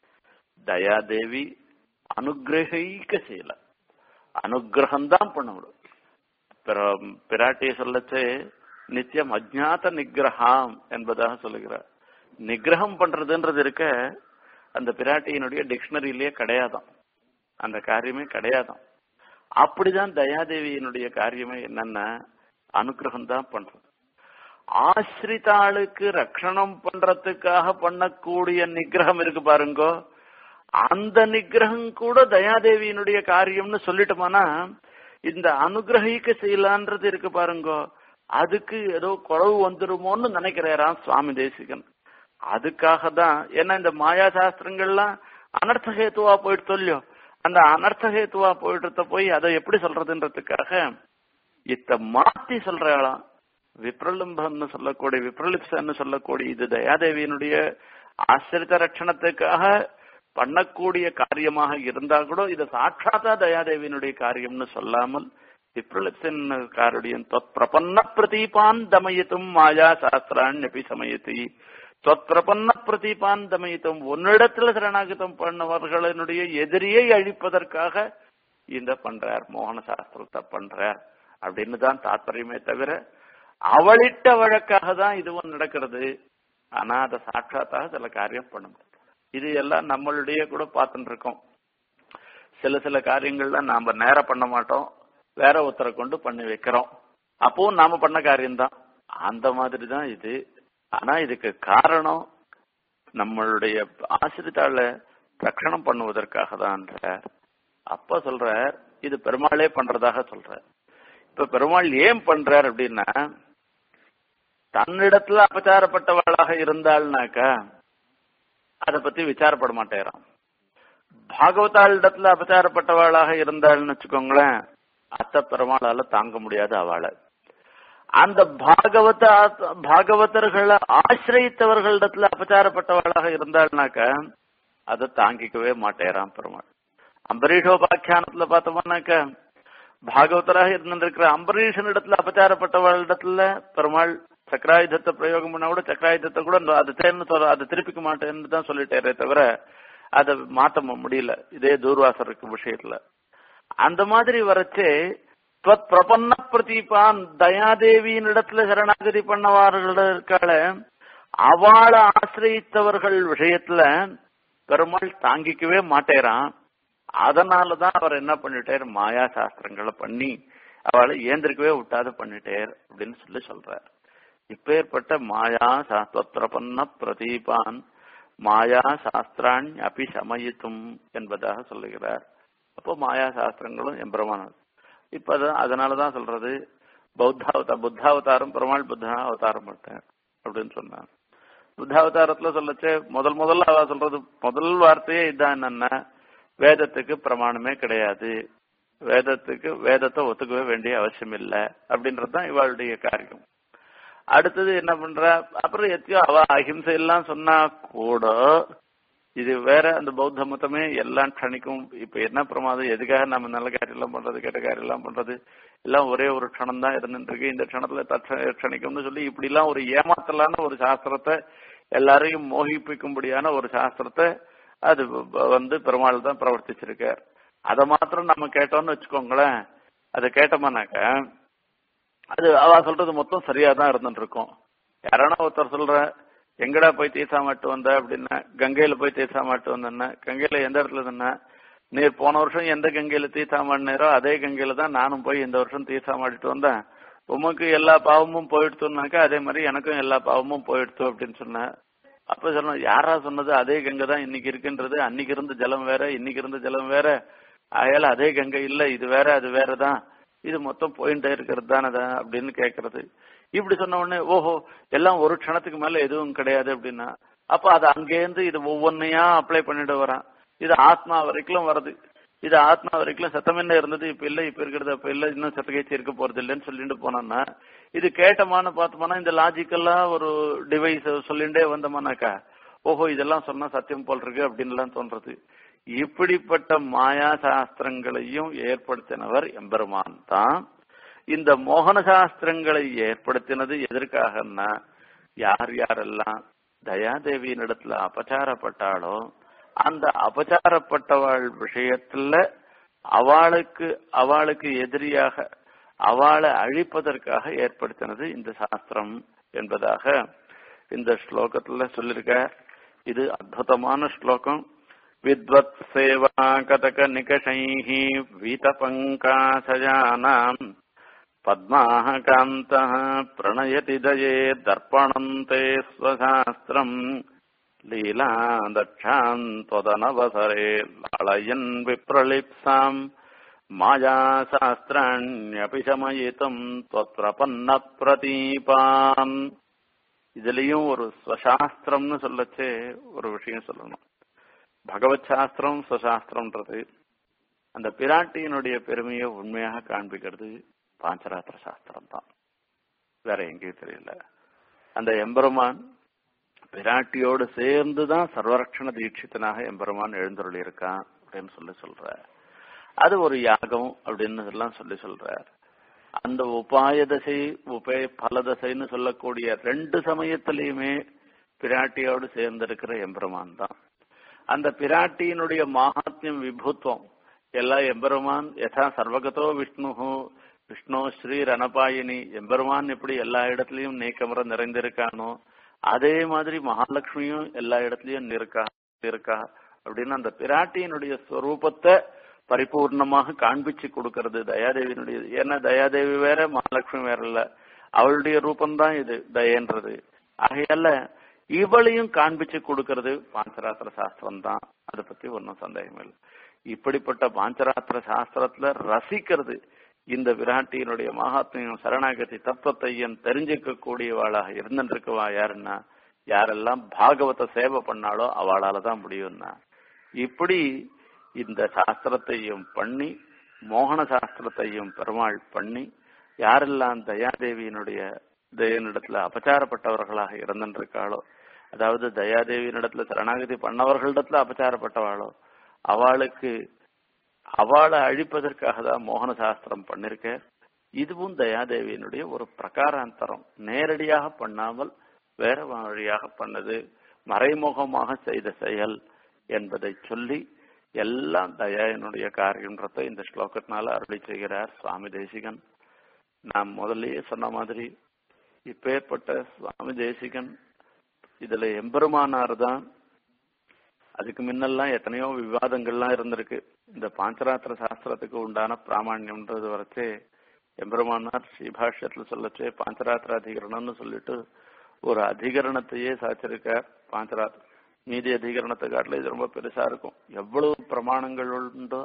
தயாதேவி அனுகிரகிக்க செய்யல அனுகிரகம் தான் பண்ண முடியும் பிராட்டிய சொல்லச்சு நிச்சயம் அஜாத்த நிகிரகம் என்பதாக சொல்லுகிறார் நிகிரகம் பண்றதுன்றது இருக்க அந்த பிராட்டியினுடைய டிக்ஷனரியிலேயே கிடையாதாம் அந்த காரியமே கிடையாதாம் அப்படிதான் தயாதேவியினுடைய காரியமே என்னன்னா அனுகிரகம் தான் பண்றது ஆசிரிதாளுக்கு ரட்சணம் பண்றதுக்காக பண்ணக்கூடிய நிகிரகம் இருக்கு பாருங்கோ அந்த நிகிரகம் கூட தயாதேவியினுடைய காரியம்னு சொல்லிட்டோமானா இந்த அனுகிரகிக்க செய்யலான்றது இருக்கு பாருங்கோ அதுக்கு ஏதோ குறவு வந்துருமோன்னு நினைக்கிறாராம் சுவாமி தேசிகன் அதுக்காக தான் ஏன்னா இந்த மாயா சாஸ்திரங்கள்லாம் அனர்த்தஹேத்துவா போயிட்டு சொல்லியோ அந்த அனர்த்தஹேத்துவா போயிட்டு போய் அதை எப்படி சொல்றதுன்றதுக்காக இத்த மாத்தி சொல்றாளாம் விப்ரலிம்பம்னு சொல்லக்கூடிய விப்ரலிப்சன்னு சொல்லக்கூடிய இது தயாதேவியினுடைய ஆசிரித்த ரட்சணத்துக்காக பண்ணக்கூடிய காரியமாக இருந்தா கூட இது சாட்சாத்தா தயாதேவியினுடைய காரியம்னு சொல்லாமல் விப்ரலிப்சன் காருடைய பிரபன்ன பிரதீபான் தமயித்தும் மாயா சாஸ்திராண்யபி சமயத்தி தொத்பிரபன்ன பிரதீபான் தமயித்தும் உன்னிடத்துல சரணாகதம் பண்ணவர்களினுடைய எதிரியை அழிப்பதற்காக இந்த பண்றார் மோகன சாஸ்திரத்தை பண்றார் அப்படின்னு தான் தாத்பரியமே தவிர அவளிட்ட வழக்காக தான் இதுவும் நடக்கிறது ஆனா அதை சாட்சாத்தாக சில காரியம் பண்ண முடியும் இது எல்லாம் நம்மளுடைய கூட பார்த்துட்டு இருக்கோம் சில சில காரியங்கள்லாம் நாம நேர பண்ண மாட்டோம் வேற ஒருத்தரை கொண்டு பண்ணி வைக்கிறோம் அப்பவும் நாம பண்ண காரியம்தான் அந்த மாதிரி தான் இது ஆனா இதுக்கு காரணம் நம்மளுடைய ஆசிரித்தாள ரட்சணம் பண்ணுவதற்காக தான் அப்ப சொல்ற இது பெருமாளே பண்றதாக சொல்ற இப்ப பெருமாள் ஏன் பண்றார் அப்படின்னா தன்னிடத்துல அபச்சாரப்பட்டவளாக இருந்தாள்னாக்கா அதை பத்தி விசாரப்பட மாட்டேறான் பாகவதாளிடத்துல அபச்சாரப்பட்டவளாக இருந்தாள்னு வச்சுக்கோங்களேன் அத்த பெருமாளால தாங்க முடியாது அவளை அந்த பாகவத பாகவதர்களை ஆசிரியத்தவர்களிடத்துல அபச்சாரப்பட்டவளாக இருந்தாள்னாக்க அதை தாங்கிக்கவே மாட்டேறான் பெருமாள் அம்பரீஷோபாக்கியானத்துல பார்த்தோம்னாக்க பாகவதராக இருந்திருக்கிற அம்பரீஷன் இடத்துல அபச்சாரப்பட்டவளிடத்துல பெருமாள் சக்கராயுதத்தை பிரயோகம் பண்ணா கூட சக்கராயுதத்தை கூட அது தேர்ந்து சொல்ல அதை திருப்பிக்க மாட்டேன்னு தான் சொல்லிட்டாரே தவிர அதை மாத்த முடியல இதே தூர்வாசருக்கு விஷயத்துல அந்த மாதிரி வரச்சே துவத் பிரபன்ன பிரதீபான் தயாதேவியின் இடத்துல சரணாகதி பண்ணவார்கள் இருக்காள அவளை ஆசிரியத்தவர்கள் விஷயத்துல பெருமாள் தாங்கிக்கவே மாட்டேறான் அதனாலதான் அவர் என்ன பண்ணிட்டார் மாயா சாஸ்திரங்களை பண்ணி அவளை ஏந்திருக்கவே விட்டாத பண்ணிட்டார் அப்படின்னு சொல்லி சொல்றார் இப்பேற்பட்ட மாயா சாஸ்திரபன்ன பிரதீபான் மாயா சாஸ்திரான் அபி சமயித்தும் என்பதாக சொல்லுகிறார் அப்போ மாயா சாஸ்திரங்களும் எம்பிரமானது இப்ப அதான் அதனாலதான் சொல்றது பௌத்தாவதா புத்தாவதாரம் பெருமாள் புத்தா அவதாரம் பண்ணார் அப்படின்னு சொன்னார் புத்தாவதாரத்துல சொல்லச்சே முதல் முதல்ல அவ சொல்றது முதல் வார்த்தையே இதான் என்னன்னா வேதத்துக்கு பிரமாணமே கிடையாது வேதத்துக்கு வேதத்தை ஒத்துக்கவே வேண்டிய அவசியம் இல்லை அப்படின்றதுதான் இவளுடைய காரியம் அடுத்தது என்ன பண்ற அப்புறம் எத்தையோ அவ அஹிம்சை எல்லாம் சொன்னா கூட இது வேற அந்த பௌத்த மதமே எல்லாம் க்ஷணிக்கும் இப்ப என்ன பிரமாதம் எதுக்காக நம்ம நல்ல காரியம் எல்லாம் பண்றது கெட்ட காரியம் எல்லாம் பண்றது எல்லாம் ஒரே ஒரு க்ஷணம் தான் இருந்துட்டு இருக்கு இந்த க்ஷணத்துல தட்சணிக்கும்னு சொல்லி இப்படி எல்லாம் ஒரு ஏமாத்தலான ஒரு சாஸ்திரத்தை எல்லாரையும் மோகிப்பிக்கும்படியான ஒரு சாஸ்திரத்தை அது வந்து பெருமாள் தான் பிரவர்த்திச்சிருக்கார் அதை மாத்திரம் நம்ம கேட்டோம்னு வச்சுக்கோங்களேன் அதை கேட்டோம்னாக்க அது அவ சொல்றது மொத்தம் சரியா தான் இருந்துட்டு இருக்கும் யாரானா ஒருத்தர் சொல்ற எங்கடா போய் தீர்த்தாமாட்டு வந்த அப்படின்னா கங்கையில போய் தீர்த்தாமாட்டு வந்தேன்னா கங்கையில எந்த இடத்துல இருந்தா நீர் போன வருஷம் எந்த கங்கையில தீர்த்தாமாடினோ அதே கங்கையில தான் நானும் போய் இந்த வருஷம் தீர்த்தாமாடிட்டு வந்தேன் உமக்கு எல்லா பாவமும் போயிடுத்துனாக்கா அதே மாதிரி எனக்கும் எல்லா பாவமும் போயிடுத்து அப்படின்னு சொன்னேன் அப்ப சொன்ன யாரா சொன்னது அதே கங்கை தான் இன்னைக்கு இருக்குன்றது அன்னைக்கு இருந்த ஜலம் வேற இன்னைக்கு இருந்த ஜலம் வேற ஆயால அதே கங்கை இல்ல இது வேற அது வேறதான் இது மொத்தம் போயிட்டே இருக்கிறது தானே அப்படின்னு கேக்குறது இப்படி சொன்ன உடனே ஓஹோ எல்லாம் ஒரு க்ஷணத்துக்கு மேல எதுவும் கிடையாது அப்படின்னா அப்ப அது அங்கேருந்து இது ஒவ்வொன்னையா அப்ளை பண்ணிட்டு வரான் இது ஆத்மா வரைக்கும் வருது இது ஆத்மா வரைக்கும் சத்தம் என்ன இருந்தது இப்ப இல்ல இப்ப இருக்கிறது அப்ப இல்ல இன்னும் சத்தகைச்சி இருக்க போறது இல்லைன்னு சொல்லிட்டு போனோம்னா இது கேட்டமான பார்த்தோம்னா இந்த லாஜிக்கல்லா ஒரு டிவைஸ் சொல்லிண்டே வந்தோம்னாக்கா ஓஹோ இதெல்லாம் சொன்னா சத்தியம் போல் இருக்கு அப்படின்னு எல்லாம் தோன்றது இப்படிப்பட்ட மாயா சாஸ்திரங்களையும் ஏற்படுத்தினவர் எம்பெருமான் தான் இந்த மோகன சாஸ்திரங்களை ஏற்படுத்தினது எதற்காகன்னா யார் யாரெல்லாம் தயாதேவியின் இடத்துல அபச்சாரப்பட்டாலோ அந்த அபச்சாரப்பட்டவாள் விஷயத்துல அவளுக்கு அவளுக்கு எதிரியாக அவளை அழிப்பதற்காக ஏற்படுத்தினது இந்த சாஸ்திரம் என்பதாக இந்த ஸ்லோகத்துல சொல்லிருக்க இது அற்புதமான ஸ்லோகம் வித்வத் சேவா கதக நிகஷைः வீதபங்காசயானாம் பத்மாः காந்தः प्रणयति दये दर्पणम् ते स्वशास्त्रम् लीलादक्षाम् त्वदनवसरे लालयन् विप्रलिप्साम् மாயாசாஸ்திராண்யபி சமயித்தும் தொத்ரபன்ன பிரதீபான் இதுலயும் ஒரு ஸ்வசாஸ்திரம்னு சொல்லச்சே ஒரு விஷயம் சொல்லணும் பகவத் சாஸ்திரம் ஸ்வசாஸ்திரம்ன்றது அந்த பிராட்டியினுடைய பெருமையை உண்மையாக காண்பிக்கிறது பாஞ்சராத்திர சாஸ்திரம் தான் வேற எங்கேயும் தெரியல அந்த எம்பெருமான் பிராட்டியோடு சேர்ந்துதான் சர்வரட்சண தீட்சித்தனாக எம்பெருமான் எழுந்தருளி இருக்கான் அப்படின்னு சொல்லி சொல்ற அது ஒரு யாகம் அப்படின்னு எல்லாம் சொல்லி சொல்றார் அந்த உபாய தசை உபய பல தசைன்னு சொல்லக்கூடிய ரெண்டு சமயத்திலையுமே பிராட்டியோடு சேர்ந்திருக்கிற எம்பெருமான் தான் அந்த பிராட்டியினுடைய மகாத்மியம் விபுத்துவம் எல்லா எம்பெருமான் யதா சர்வகதோ விஷ்ணு விஷ்ணு ஸ்ரீ ரணபாயினி எம்பெருமான் எப்படி எல்லா இடத்துலயும் நீக்கமர நிறைந்திருக்கானோ அதே மாதிரி மகாலட்சுமியும் எல்லா இடத்துலயும் இருக்கா இருக்கா அப்படின்னு அந்த பிராட்டியினுடைய ஸ்வரூபத்தை பரிபூர்ணமாக காண்பிச்சு கொடுக்கறது தயாதேவியினுடைய ஏன்னா தயாதேவி வேற மகாலட்சுமி வேற இல்ல அவளுடைய ரூபம்தான் இது தயன்றது ஆகையால இவளையும் காண்பிச்சு கொடுக்கறது பாஞ்சராத்திர சாஸ்திரம் தான் அதை பத்தி ஒன்னும் சந்தேகம் இல்லை இப்படிப்பட்ட பாஞ்சராத்திர சாஸ்திரத்துல ரசிக்கிறது இந்த விராட்டியினுடைய மகாத்மியம் சரணாகதி தத்துவத்தையும் தெரிஞ்சுக்க கூடியவாளாக இருந்துருக்குவா யாருன்னா யாரெல்லாம் பாகவத சேவை பண்ணாலோ அவளால தான் முடியும்னா இப்படி இந்த சாஸ்திரத்தையும் பண்ணி மோகன சாஸ்திரத்தையும் பெருமாள் பண்ணி யாரெல்லாம் தயாதேவியினுடைய தேவனிடத்துல அபச்சாரப்பட்டவர்களாக இருந்திருக்காளோ அதாவது தயாதேவியினிடத்துல சரணாகதி பண்ணவர்களிடத்துல அபச்சாரப்பட்டவாளோ அவளுக்கு அவளை அழிப்பதற்காக தான் மோகன சாஸ்திரம் பண்ணிருக்க இதுவும் தயாதேவியினுடைய ஒரு பிரகாராந்தரம் நேரடியாக பண்ணாமல் வேற வழியாக பண்ணது மறைமுகமாக செய்த செயல் என்பதை சொல்லி எல்லாம் தயாவினுடைய காரியன்றதை இந்த ஸ்லோகத்தினால அருளி செய்கிறார் சுவாமி தேசிகன் நாம் முதல்லயே சொன்ன மாதிரி இப்பேற்பட்ட சுவாமி தேசிகன் இதுல எம்பெருமானார் தான் அதுக்கு முன்னெல்லாம் எத்தனையோ விவாதங்கள்லாம் இருந்திருக்கு இந்த பாஞ்சராத்திர சாஸ்திரத்துக்கு உண்டான பிராமணியம்ன்றது வரைச்சே எம்பெருமானார் ஸ்ரீபாஷ்யத்துல சொல்லச்சே பாஞ்சராத்திர அதிகரணம்னு சொல்லிட்டு ஒரு அதிகரணத்தையே சாச்சிருக்கார் பாஞ்சராத்திர மீதி அதிகரணத்தை காட்டில இது ரொம்ப பெருசா இருக்கும் எவ்வளவு பிரமாணங்கள் உண்டோ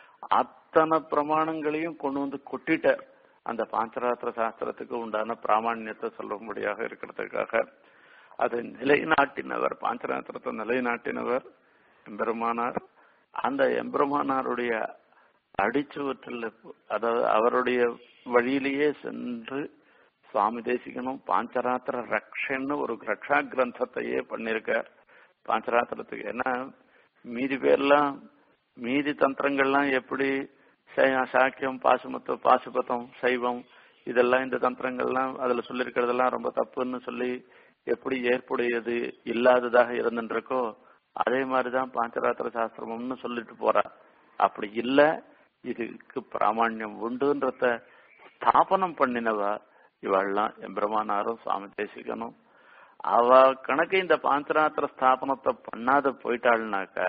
அத்தனை பிரமாணங்களையும் கொண்டு வந்து கொட்டிட்டார் அந்த பாஞ்சராத்திர சாஸ்திரத்துக்கு உண்டான பிராமணியத்தை சொல்லும்படியாக இருக்கிறதுக்காக அதை நிலைநாட்டினவர் பாஞ்சராத்திரத்தை நிலைநாட்டினவர் எம்பெருமானார் அந்த எம்பெருமானாருடைய அடிச்சுவற்றில் அதாவது அவருடைய வழியிலேயே சென்று சுவாமி தேசிகனும் பாஞ்சராத்திர ரக்ஷன்னு ஒரு ரக்ஷா கிரந்தத்தையே பண்ணிருக்கார் பாஞ்சராத்திரத்துக்கு ஏன்னா மீதி பேர்லாம் மீதி தந்திரங்கள்லாம் எப்படி சாக்கியம் பாசுமத்தம் பாசுபதம் சைவம் இதெல்லாம் இந்த தந்திரங்கள்லாம் அதுல சொல்லியிருக்கிறதெல்லாம் ரொம்ப தப்புன்னு சொல்லி எப்படி ஏற்புடையது இல்லாததாக இருந்துருக்கோ அதே மாதிரிதான் பாஞ்சராத்திர சாஸ்திரம்னு சொல்லிட்டு போறா அப்படி இல்ல இதுக்கு பிராமணியம் உண்டுன்றத ஸ்தாபனம் பண்ணினவா இவள்லாம் எம்பிரமானாரும் சுவாமி தேசிகனும் அவ கணக்கு இந்த பாஞ்சராத்திர ஸ்தாபனத்தை பண்ணாத போயிட்டாள்னாக்கா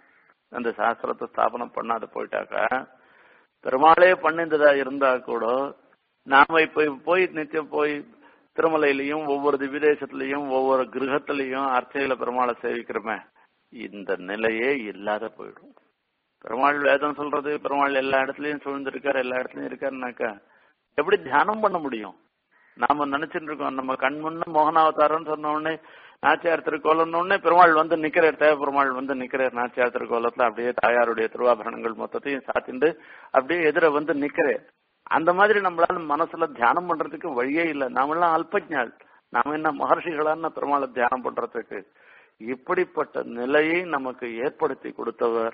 அந்த சாஸ்திரத்தை ஸ்தாபனம் பண்ணாத போயிட்டாக்கா பெருமாளே பண்ணிந்ததா இருந்தா கூட நாம இப்ப போய் நிச்சயம் போய் திருமலையிலையும் ஒவ்வொரு திவ்யதேசத்திலையும் ஒவ்வொரு கிரகத்திலையும் அர்ச்சையில பெருமாளை சேவிக்கிறோமே இந்த நிலையே இல்லாத போயிடும் பெருமாள் வேதம் சொல்றது பெருமாள் எல்லா இடத்துலயும் சூழ்ந்திருக்காரு எல்லா இடத்துலயும் இருக்காருனாக்கா எப்படி தியானம் பண்ண முடியும் நாம நினைச்சிட்டு இருக்கோம் நம்ம கண் முன்ன மோகனாவதாரம்னு சொன்ன உடனே நாச்சியார் திருக்கோலம்னு உடனே பெருமாள் வந்து நிக்கிறார் தேவ பெருமாள் வந்து நிக்கிறார் நாச்சியார் திருக்கோலத்துல அப்படியே தாயாருடைய திருவாபரணங்கள் மொத்தத்தையும் சாத்திண்டு அப்படியே எதிர வந்து நிக்கிறார் அந்த மாதிரி நம்மளால மனசுல தியானம் பண்றதுக்கு வழியே இல்லை நாமெல்லாம் அல்பஜாள் நாம என்ன மகர்ஷிகளான பெருமாளை தியானம் பண்றதுக்கு இப்படிப்பட்ட நிலையை நமக்கு ஏற்படுத்தி கொடுத்தவர்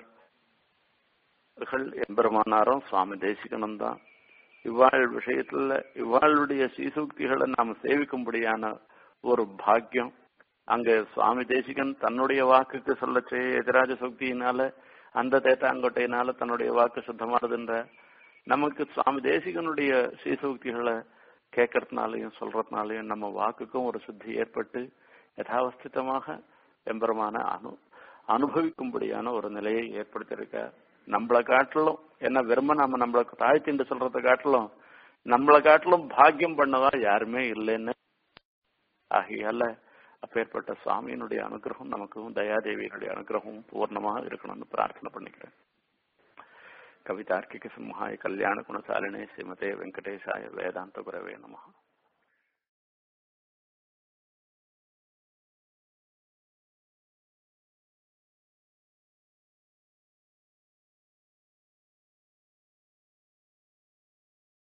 எம்பெருமானாரும் சுவாமி தேசிகனும் தான் இவ்வாழ் விஷயத்துல இவ்வாளுடைய சீசூக்திகளை நாம் சேவிக்கும்படியான ஒரு பாக்கியம் அங்க சுவாமி தேசிகன் தன்னுடைய வாக்குக்கு சொல்லச்சே எதிராஜ சக்தியினால அந்த தேத்தாங்கொட்டையினால தன்னுடைய வாக்கு சுத்தமானதுன்ற நமக்கு சுவாமி தேசிகனுடைய சீசூக்திகளை கேட்கறதுனாலையும் சொல்றதுனாலையும் நம்ம வாக்குக்கும் ஒரு சுத்தி ஏற்பட்டு யதாவஸ்திதமாக எம்பெருமான அனு அனுபவிக்கும்படியான ஒரு நிலையை ஏற்படுத்தியிருக்க நம்மளை காட்டிலும் என்ன வெறும நம்ம நம்மளை தாழ்த்திண்டு சொல்றதை காட்டிலும் நம்மளை காட்டிலும் பாக்கியம் பண்ணவா யாருமே இல்லைன்னு ஆகையால அப்பேற்பட்ட சுவாமியினுடைய அனுகிரகம் நமக்கும் தயாதேவியினுடைய அனுகிரகமும் பூர்ணமாக இருக்கணும்னு பிரார்த்தனை பண்ணிக்கிறேன் கவிதார்க்கிக சிம்ஹாய கல்யாண குணசாலினே ஸ்ரீமதே வெங்கடேசாய வேதாந்த குரவே நமஹா